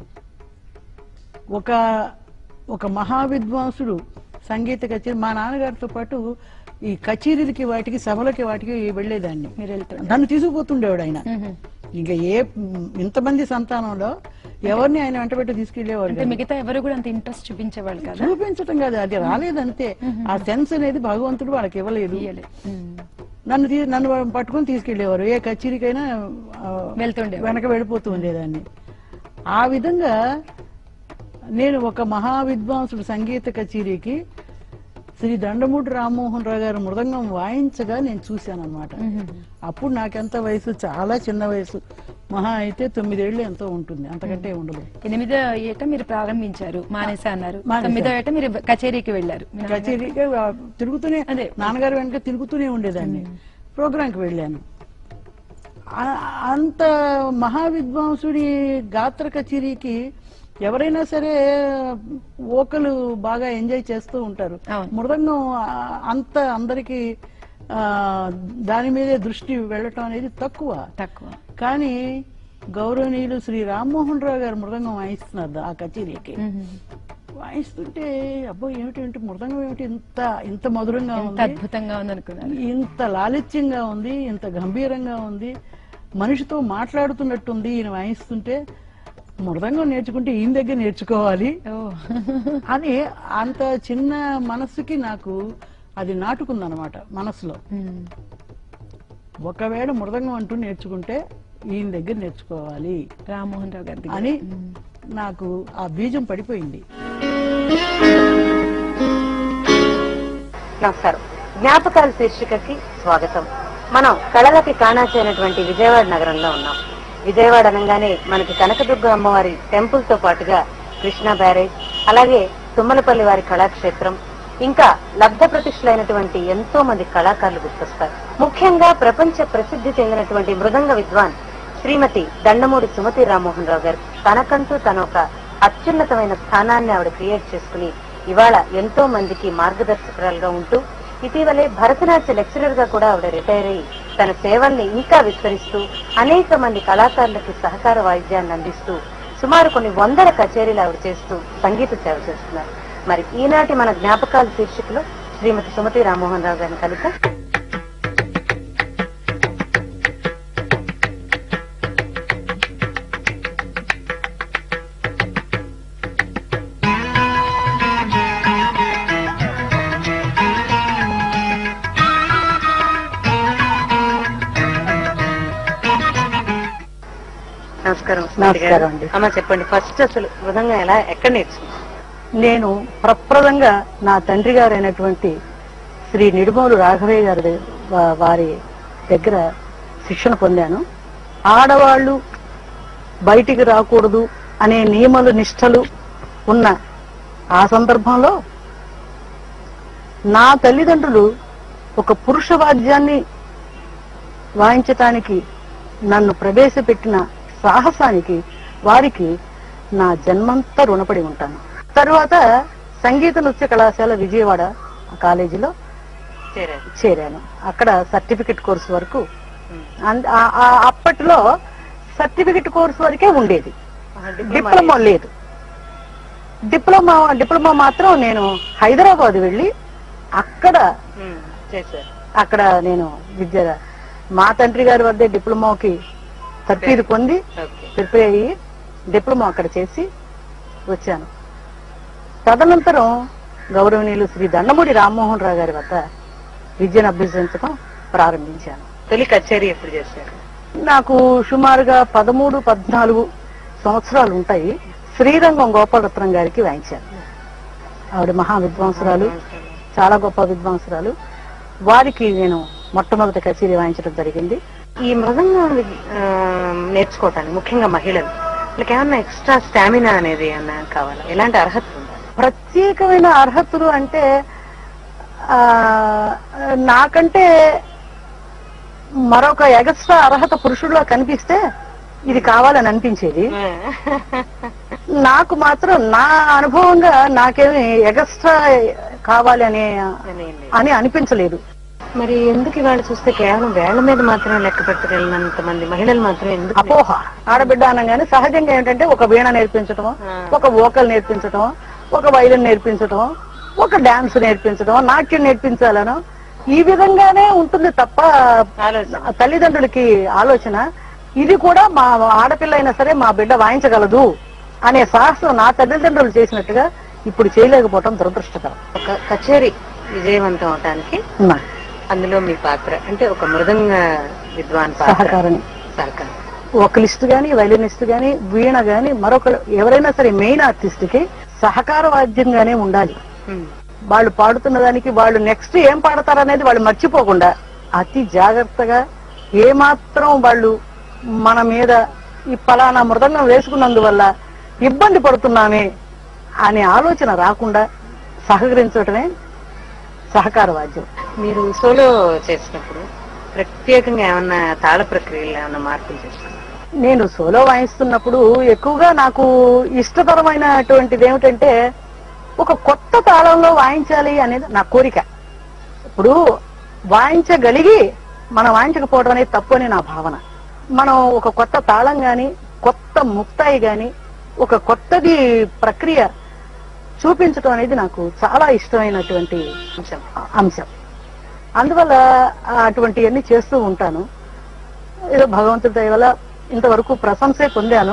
ఒక ఒక మహావిద్వాంసుడు సంగీత కచేరీ మా నాన్నగారితో పాటు ఈ కచేరీలకి వాటికి సభలకి వాటికి వెళ్ళేదాన్ని మీరు వెళ్తుండే నన్ను తీసుకుపోతుండేవాడు ఆయన మ్మ్. ఇంకా ఏ ఇంతమంది సంతానంలో ఎవరిని ఆయన వెంటబెట్టి తీసుకెళ్లేవాడు అంటే మిగతా ఎవరు కూడా అంత ఇంట్రెస్ట్ చూపించేవాళ్ళు కదా చూపించటం కాదు అది రాలేదంతే ఆ సెన్స్ అనేది భగవంతుడు వాళ్ళకి ఇవ్వలేదు ఇయ్యలే. మ్మ్. నన్ను తీ- నన్ను పట్టుకొని తీసుకెళ్లేవారు ఏ కచేరీకైనా ఆ, వెళ్తుండేవారు. వెనక వెళ్ళిపోతూ ఉండేదాన్ని ఆ విధంగా నేను ఒక మహా విద్వాంసుడు సంగీత కచేరీకి శ్రీ దండమూడి రామ్మోహన్ రావు గారు మృదంగం వాయించగా నేను చూశాను అనమాట అప్పుడు నాకెంత వయసు చాలా చిన్న వయసు మహా అయితే తొమ్మిదేళ్ళు ఎంతో ఉంటుంది అంతకంటే ఉండదు ఎనిమిదో ఏట మీరు ప్రారంభించారు మానేసా అన్నారు మానేశా. తొమ్మిదో ఏట మీరు కచేరీకి వెళ్ళారు మీ నాన్నగారు- కచేరీకి ఆ, తిరుగుతూనే అదే. నాన్నగారు వెనక తిరుగుతూనే ఉండేదాన్ని ప్రోగ్రాంకి వెళ్ళాను ఆ- అంత మహావిద్వాంసుడి గాత్ర కచేరీకి ఎవరైనా సరే ఓకలు బాగా ఎంజాయ్ చేస్తూ ఉంటారు అవును. మృదంగం ఆ, అంత అందరికి ఆ, దాని మీదే దృష్టి వెళ్ళటం అనేది తక్కువ తక్కువ కానీ గౌరవనీయులు శ్రీ రామ్మోహన్ రావు గారు మృదంగం వాయిస్తున్నారు ఆ కచేరీకి మ్మ్. వాయిస్తుంటే అబ్బో ఏమిటి ఏమిటి మృదంగం ఏమిటి ఇంత ఇంత మధురంగా ఎంత ఉంది అద్భుతంగా ఉంది అనుకున్నారు ఇంత లాలిత్యంగా ఉంది ఇంత గంభీరంగా ఉంది మనిషితో మాట్లాడుతున్నట్టుంది ఈయన వాయిస్తుంటే మృదంగం నేర్చుకుంటే ఈయన దగ్గర నేర్చుకోవాలి ఓ అని అంత చిన్న మనస్సుకి నాకు అది నాటుకుందనమాట మనసులో మ్మ్. ఒకవేళ మృదంగం అంటూ నేర్చుకుంటే ఈయన దగ్గర నేర్చుకోవాలి రామ్మోహన్ రావు గారి దగ్గర. అని మ్మ్. నాకు ఆ బీజం పడిపోయింది నమస్కారం జ్ఞాపకాల శీర్షికకి స్వాగతం మనం కళలకి కాణాచైనటువంటి విజయవాడ నగరంలో ఉన్నాం విజయవాడ అనగానే మనకి కనకదుర్గ అమ్మవారి టెంపుల్ తో పాటుగా కృష్ణా బ్యారేజ్ అలాగే తుమ్మలపల్లి వారి కళాక్షేత్రం ఇంకా లబ్ధ ప్రతిష్ఠులైనటువంటి ఎంతో మంది కళాకారులు గుర్తొస్తారు ముఖ్యంగా ప్రపంచ ప్రసిద్ధి చెందినటువంటి మృదంగ విద్వాన్ శ్రీమతి దండమూడి సుమతి రామ్మోహన్ రావు గారు తనకంటూ తన ఒక అత్యున్నతమైన స్థానాన్ని ఆవిడ క్రియేట్ చేసుకుని ఇవాళ ఎంతో మందికి మార్గదర్శకురాలుగా ఉంటూ ఇటీవలే భరతనాట్య లెక్చరర్ గా కూడా ఆవిడ రిటైర్ అయ్యి తన సేవల్ని ఇంకా విస్తరిస్తూ అనేక మంది కళాకారులకు సహకార వాయిద్యాన్ని అందిస్తూ సుమారు కొన్ని వందల కచేరీలు ఆవిడ చేస్తూ సంగీత సేవ చేస్తున్నారు మరి ఈనాటి మన జ్ఞాపకాల శీర్షికలో శ్రీమతి సుమతి రామ్మోహన్ రావు గారిని కలిపి నమస్కారం సుమతి గారు. నమస్కారం అండి. అమ్మ చెప్పండి ఫస్ట్ అసలు మృదంగా ఎలా ఎక్కడ నేర్చుకున్నారు నేను ప్రప్రదంగా నా తండ్రి గారైనటువంటి శ్రీ నిడుమోలు రాఘవయ్య గారి దగ్గ- వా- వారి దగ్గర శిక్షణ పొందాను ఆడవాళ్ళు బయటికి రాకూడదు అనే నియమాలు నిష్టలు ఉన్న ఆ సందర్భంలో నా తల్లిదండ్రులు ఒక పురుష వాద్యాన్ని వాయించటానికి నన్ను ప్రవేశపెట్టిన సాహసానికి వారికి నా జన్మంతా రుణపడి ఉంటాను తరువాత సంగీత నృత్య కళాశాల విజయవాడ కాలేజీలో చేరారు చేరాను అక్కడ సర్టిఫికెట్ కోర్సు వరకు అంద- ఆ- ఆ అప్పట్లో సర్టిఫికెట్ కోర్సు వరకే ఉండేది డిప్లొమా లేదు డిప్లొమా డిప్లొమా మాత్రం నేను హైదరాబాద్ వెళ్ళి అక్కడ ఉమ్, చేశారు అక్కడ నేను విద్య మా తండ్రి గారి వద్దే డిప్లొమాకి తర్ఫీదు పొంది ఓకే ప్రిపేర్ అయ్యి డిప్లొమా అక్కడ చేసి వచ్చాను తదనంతరం గౌరవనీయులు శ్రీ దండమూడి రామ్మోహన్ రావు గారి వద్ద విద్యను అభ్యసించడం ప్రారంభించాను తొలి కచేరీ ఎప్పుడు చేశారు నాకు సుమారుగా పదమూడు పద్నాలుగు సంవత్సరాలు ఉంటాయి శ్రీరంగం గోపాలరత్నం గారికి వాయించాను ఆవిడ మహా విద్వాంసురాలు చాలా గొప్ప విద్వాంసురాలు వారికి నేను మొట్టమొదటి కచేరీ వాయించడం జరిగింది ఈ మృదంగం వి- ఆ, నేర్చుకోవటానికి ముఖ్యంగా మహిళలు వాళ్ళకి ఏమన్నా ఎక్స్ట్రా స్టామినా అనేది ఏమన్నా కావాలా ఎలాంటి అర్హత ఉండాలి ప్రత్యేకమైన అర్హతలు అంటే ఆ నాకంటే మరొక ఎగస్ట్రా అర్హత పురుషుల్లో కనిపిస్తే ఇది కావాలని అనిపించేది నాకు మాత్రం నా అనుభవంగా నాకేమి ఎగస్ట్రా కావాలి అనే అని అనిపించలేదు మరి ఎందుకు ఇవాళ చూస్తే కేవలం వేళ్ల మీద మాత్రమే లెక్క పెట్టగలిగినంత మంది మహిళలు మాత్రం ఎందుకు అపోహ ఆడబిడ్డ అనగానే సహజంగా ఏంటంటే ఒక వీణ నేర్పించటం ఒక వోకల్ నేర్పించటం ఒక వైలిన్ నేర్పించటం ఒక డాన్స్ నేర్పించడం నాట్యం నేర్పించాలను ఈ విధంగానే ఉంటుంది తప్ప తల్లిదండ్రులకి ఆలోచన ఇది కూడా మా ఆడపిల్ల అయినా సరే మా బిడ్డ వాయించగలదు అనే సాహసం నా తల్లిదండ్రులు చేసినట్టుగా ఇప్పుడు చేయలేకపోవటం దురదృష్టకరం ఒక కచేరీ విజయవంతం అవటానికి ఉన్నా. అందులో మీ పాత్ర అంటే ఒక మృదంగ విద్వాన్ పాత్ర సహకారం సహకారం వోకలిస్ట్ గాని వైలినిస్ట్ గాని వీణ గాని మరొక ఎవరైనా సరే మెయిన్ ఆర్టిస్ట్ కి సహకార వాద్యంగానే ఉండాలి వాళ్ళు పాడుతున్న దానికి వాళ్ళు నెక్స్ట్ ఏం పాడతారనేది వాళ్ళు మర్చిపోకుండా అతి జాగ్రత్తగా ఏమాత్రం వాళ్ళు మన మీద ఈ పలానా మృదంగం వేసుకున్నందువల్ల ఇబ్బంది పడుతున్నామే అనే ఆలోచన రాకుండా సహకరించడమే సహకార వాద్యం మీరు సోలో చేసినప్పుడు ప్రత్యేకంగా ఏమన్నా తాళ ప్రక్రియలో ఏమన్నా మార్పులు చేస్తున్నారు నేను సోలో వాయిస్తున్నప్పుడు ఎక్కువగా నాకు ఇష్టతరమైనటువంటిది ఏమిటంటే ఒక కొత్త తాళంలో వాయించాలి అనేది నా కోరిక ఇప్పుడు వాయించగలిగి మనం వాయించకపోవడం అనేది తప్పు అని నా భావన మనం ఒక కొత్త తాళం గాని కొత్త ముక్తాయి గాని ఒక కొత్తది ప్రక్రియ చూపించడం అనేది నాకు చాలా ఇష్టమైనటువంటి అంశం అంశం అందువల్ల అటువంటివన్నీ చేస్తూ ఉంటాను ఏదో భగవంతుడి దయ వల్ల ఇంతవరకు ప్రశంసే పొందాను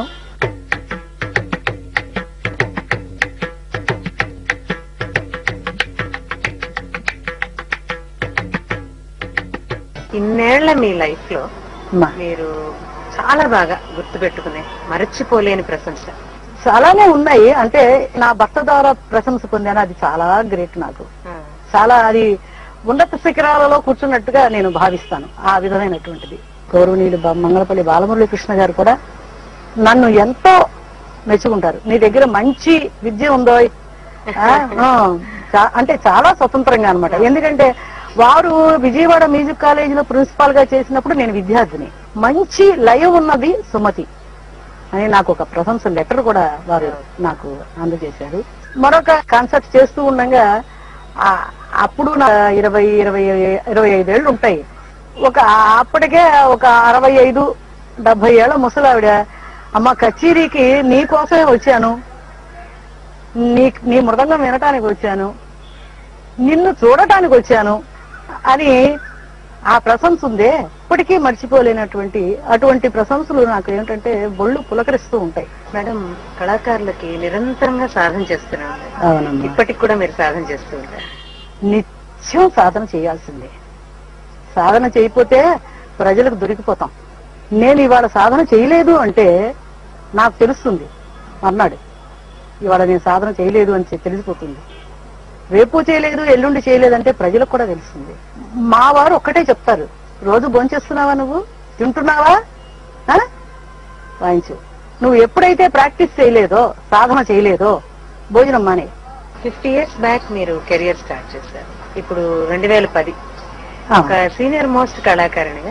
ఇన్నేళ్ల మీ లైఫ్ లో మా. మీరు చాలా బాగా గుర్తుపెట్టుకునే మరచిపోలేని ప్రశంస చాలానే ఉన్నాయి అంటే నా భర్త ద్వారా ప్రశంస పొందాను అది చాలా గ్రేట్ నాకు చాలా అది ఉన్నత శిఖరాలలో కూర్చున్నట్టుగా నేను భావిస్తాను ఆ విధమైనటువంటిది గౌరవనీయులు బ- మంగళపల్లి బాలమురళీ కృష్ణ గారు కూడా నన్ను ఎంతో మెచ్చుకుంటారు నీ దగ్గర మంచి విద్య ఉందో ఆ, ఆ, చా- అంటే చాలా స్వతంత్రంగా అన్నమాట ఎందుకంటే వారు విజయవాడ మ్యూజిక్ కాలేజీలో ప్రిన్సిపాల్ గా చేసినప్పుడు నేను విద్యార్థిని మంచి లయ ఉన్నది సుమతి అని నాకు ఒక ప్రశంస లెటర్ కూడా వారు నాకు అందజేశారు మరొక కాన్సర్ట్ చేస్తూ ఉండగా ఆ- అప్పుడు నా ఇరవై ఇరవై ఇరవై ఐదేళ్లు ఉంటాయి ఒక అప్పటికే ఒక అరవై ఐదు డెబ్బై ఏళ్ల ముసలావిడ అమ్మ కచేరీకి నీ కోసమే వచ్చాను నీ నీ మృదంగం వినటానికి వచ్చాను నిన్ను చూడటానికి వచ్చాను అని ఆ ప్రశంస ఉందే ఇప్పటికీ మర్చిపోలేనటువంటి అటువంటి ప్రశంసలు నాకు ఏంటంటే బొళ్ళు పులకరిస్తూ ఉంటాయి మేడం కళాకారులకి నిరంతరంగా సాధన చేస్తూనే ఉంటారు అవునమ్మా ఇప్పటికి కూడా మీరు సాధన చేస్తూ ఉంటారు నిత్యం సాధన చేయాల్సిందే సాధన చేయకపోతే ప్రజలకు దొరికిపోతాం నేను ఇవాళ సాధన చేయలేదు అంటే నాకు తెలుస్తుంది అన్నాడు ఇవాళ నేను సాధన చేయలేదు అని చె- తెలిసిపోతుంది రేపు చేయలేదు ఎల్లుండి చేయలేదంటే ప్రజలకు కూడా తెలుస్తుంది మా వారు ఒక్కటే చెప్తారు రోజు భోంచేస్తున్నావా నువ్వు తింటున్నావా ఆ? వాయించు నువ్వు ఎప్పుడైతే ప్రాక్టీస్ చేయలేదో సాధన చేయలేదో భోజనం మానే ఫిఫ్టీ ఇయర్స్ బ్యాక్ మీరు కెరియర్ స్టార్ట్ చేశారు ఇప్పుడు రెండు వేల పది ఆ. ఒక సీనియర్ మోస్ట్ కళాకారిణిగా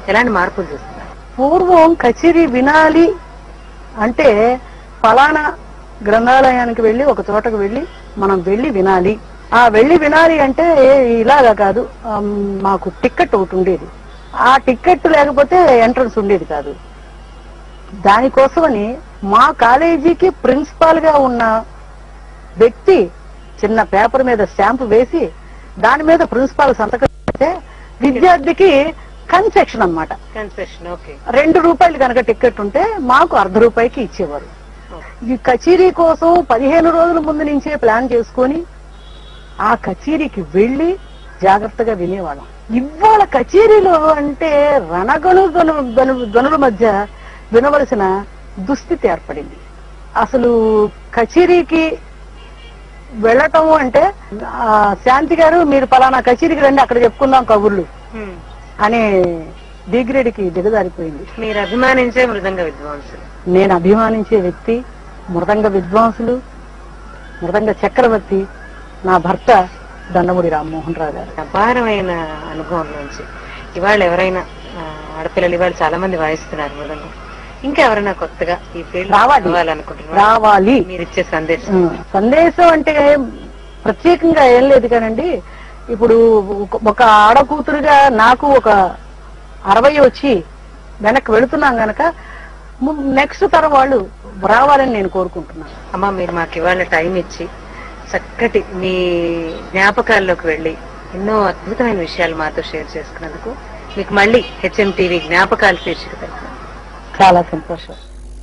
ఎలాంటి మార్పులు చూస్తున్నారు పూర్వం కచేరీ వినాలి అంటే ఫలానా గ్రంథాలయానికి వెళ్ళి ఒక చోటకు వెళ్ళి మనం వెళ్ళి వినాలి ఆ వెళ్ళి వినాలి అంటే ఇలాగా కాదు ఆమ్, మాకు టికెట్ ఒకటి ఉండేది ఆ టికెట్ లేకపోతే ఎంట్రన్స్ ఉండేది కాదు దానికోసమని మా కాలేజీకి ప్రిన్సిపాల్ గా ఉన్న వ్యక్తి చిన్న పేపర్ మీద స్టాంప్ వేసి దాని మీద ప్రిన్సిపాల్ సంతకం పెడితే విద్యార్థికి కన్సెక్షన్ అన్నమాట కన్సెషన్ ఓకే రెండు రూపాయలు కనుక టికెట్ ఉంటే మాకు అర్ధ రూపాయికి ఇచ్చేవారు ఈ కచేరీ కోసం పదిహేను రోజుల ముందు నుంచే ప్లాన్ చేసుకొని ఆ కచేరీకి వెళ్ళి జాగ్రత్తగా వినేవాళ్ళం ఇవాళ కచేరీలో అంటే రణగను గను గను- గనుల మధ్య వినవలసిన దుస్థితి ఏర్పడింది అసలు కచేరీకి వెళ్ళటం అంటే ఆ, శాంతి గారు మీరు పలానా కచేరీకి రండి అక్కడ చెప్పుకుందాం కబుర్లు అనే డిగ్రేడ్కి దిగజారిపోయింది మీరు అభిమానించే మృదంగ విద్వాంసులు నేను అభిమానించే వ్యక్తి మృదంగ విద్వాంసులు మృదంగ చక్రవర్తి నా భర్త దండముడి రామ్మోహన్ రావు గారు అపారమైన అనుభవం నుంచి ఇవాళ ఎవరైనా ఆ, ఆడపిల్లలు ఇవాళ చాలా మంది వాయిస్తున్నారు మృదంగం ఇంకా ఎవరైనా కొత్తగా ఈ ఫీల్డ్ రావాలి. రావాలనుకుంటున్నారు రావాలి మీరు ఇచ్చే సందేశం ఉం. సందేశం అంటే ప్రత్యేకంగా ఏం లేదు కానండి ఇప్పుడు ఒక- ఒక ఆడకూతురుగా నాకు ఒక అరవై వచ్చి వెనక్కి వెళుతున్నాం గనక నెక్స్ట్ తరం వాళ్ళు రావాలని నేను కోరుకుంటున్నాను అమ్మ మీరు మాకు ఇవాళ టైం ఇచ్చి చక్కటి మీ జ్ఞాపకాల్లోకి వెళ్ళి ఎన్నో అద్భుతమైన విషయాలు మాతో షేర్ చేసుకున్నందుకు మీకు మళ్ళీ హెచ్ఎం టీవీ జ్ఞాపకాలు శీర్షిక తరఫున చాలా సంతోషం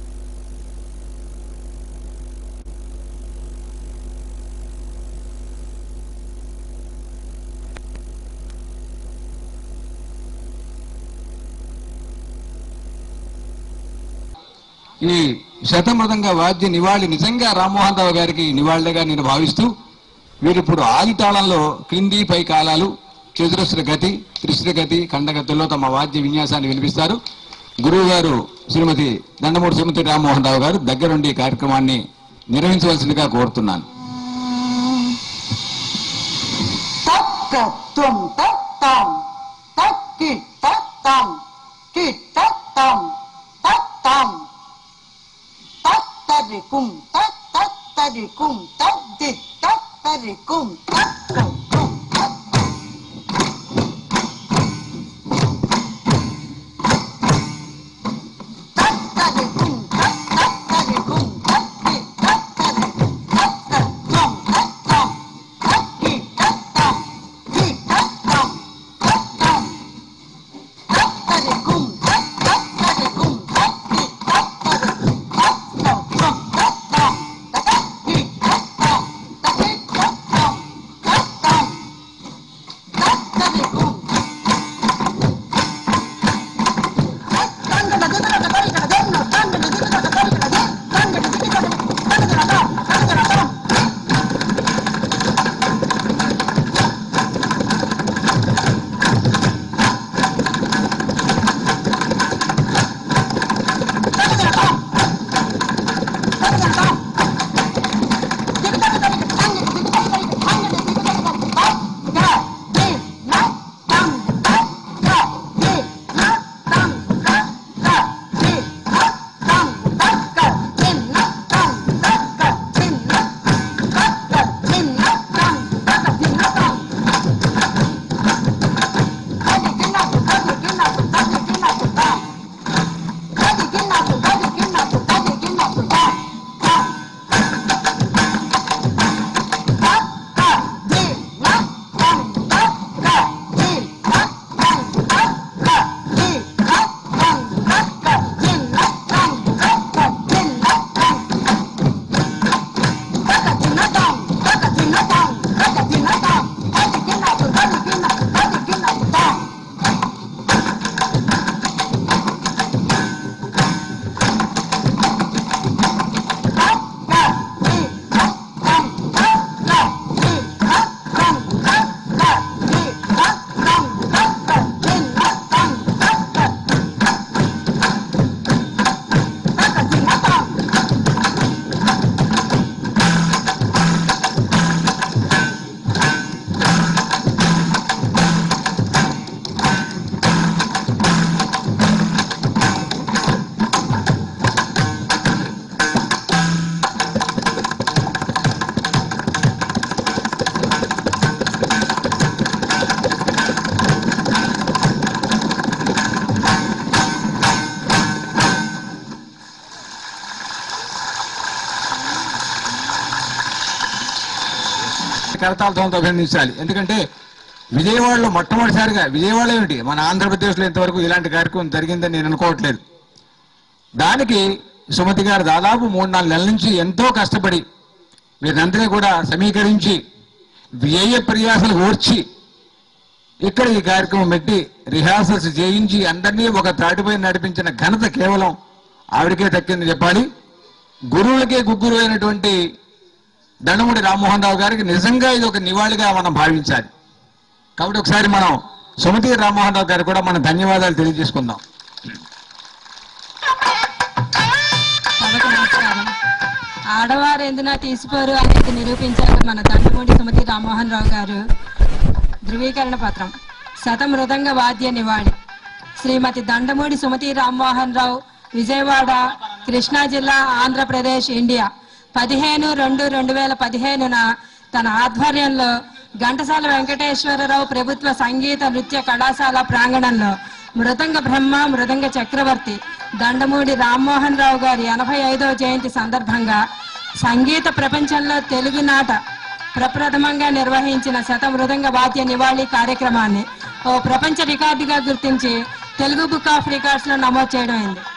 ఈ శతమృదంగా వాద్య నివాళి నిజంగా రామ్మోహన్ రావు గారికి నివాళిగా నేను భావిస్తూ వీరిప్పుడు ఆదితాళంలో క్రింది పై కాలాలు చతురస్ర గతి త్రిశ్ర గతి ఖండగతిలో తమ వాద్య విన్యాసాన్ని వినిపిస్తారు గురువు గారు శ్రీమతి దండమూడి శ్రీమతి రామ్మోహన్ రావు గారు దగ్గరుండి ఈ కార్యక్రమాన్ని నిర్వహించవలసిందిగా కోరుతున్నాను tum tak tam tak ki tak tam ki tak tam tak tam tak tadi kum tak tak tadi kum tak di tak tadi kum tak kum kum tak Tak tadi kum tak tak tadi kum tak di tak tadi kum tak tak tum tak tam tak ki tak tam ki tak tam tak tam tak tadi kum tak tak tadi kum tak ki tak tadi kum tak tam tum tak tam tak ki tak tam tak ki tak tam tak tam కరతాలతో అభినందించాలి ఎందుకంటే విజయవాడలో మొట్టమొదటిసారిగా విజయవాడ ఏమిటి మన ఆంధ్రప్రదేశ్లో ఇంతవరకు ఇలాంటి కార్యక్రమం జరిగిందని నేను అనుకోవట్లేదు దానికి సుమతి గారు దాదాపు మూడు నాలుగు నెలల నుంచి ఎంతో కష్టపడి వీరందరినీ కూడా సమీకరించి వ్యయ ప్రయాసలు ఓర్చి ఇక్కడ ఈ కార్యక్రమం పెట్టి రిహార్సల్స్ చేయించి అందరినీ ఒక త్రాటిపై నడిపించిన ఘనత కేవలం ఆవిడకే దక్కింది చెప్పాలి గురువులకే గుగ్గురు అయినటువంటి దండముడి రామ్మోహన్ రావు గారికి నిజంగా ఇది ఒక నివాళిగా మనం భావించాలి కాబట్టి ఒకసారి మనం సుమతి రామ్మోహన్ రావు గారికి కూడా మనం ధన్యవాదాలు తెలియజేసుకుందాం సభకు నమస్కారం ఆడవారు ఎందున తీసిపోరు అనేది నిరూపించారు మన దండమూడి సుమతి రామ్మోహన్ రావు గారు ధృవీకరణ పత్రం శతమృదంగ వాద్య నివాళి శ్రీమతి దండమూడి సుమతి రామ్మోహన్ రావు విజయవాడ కృష్ణా జిల్లా ఆంధ్రప్రదేశ్ ఇండియా పదిహేను రెండు రెండు వేల పదిహేనున తన ఆధ్వర్యంలో ఘంటసాల వెంకటేశ్వరరావు ప్రభుత్వ సంగీత నృత్య కళాశాల ప్రాంగణంలో మృదంగ బ్రహ్మ మృదంగ చక్రవర్తి దండమూడి రామ్మోహన్ రావు గారి ఎనభై ఐదవ జయంతి సందర్భంగా సంగీత ప్రపంచంలో తెలుగునాట ప్రప్రథమంగా నిర్వహించిన శత మృదంగ వాద్య నివాళి కార్యక్రమాన్ని ఓ ప్రపంచ రికార్డుగా గుర్తించి తెలుగు బుక్ ఆఫ్ రికార్డ్స్ లో నమోదు చేయడం అయింది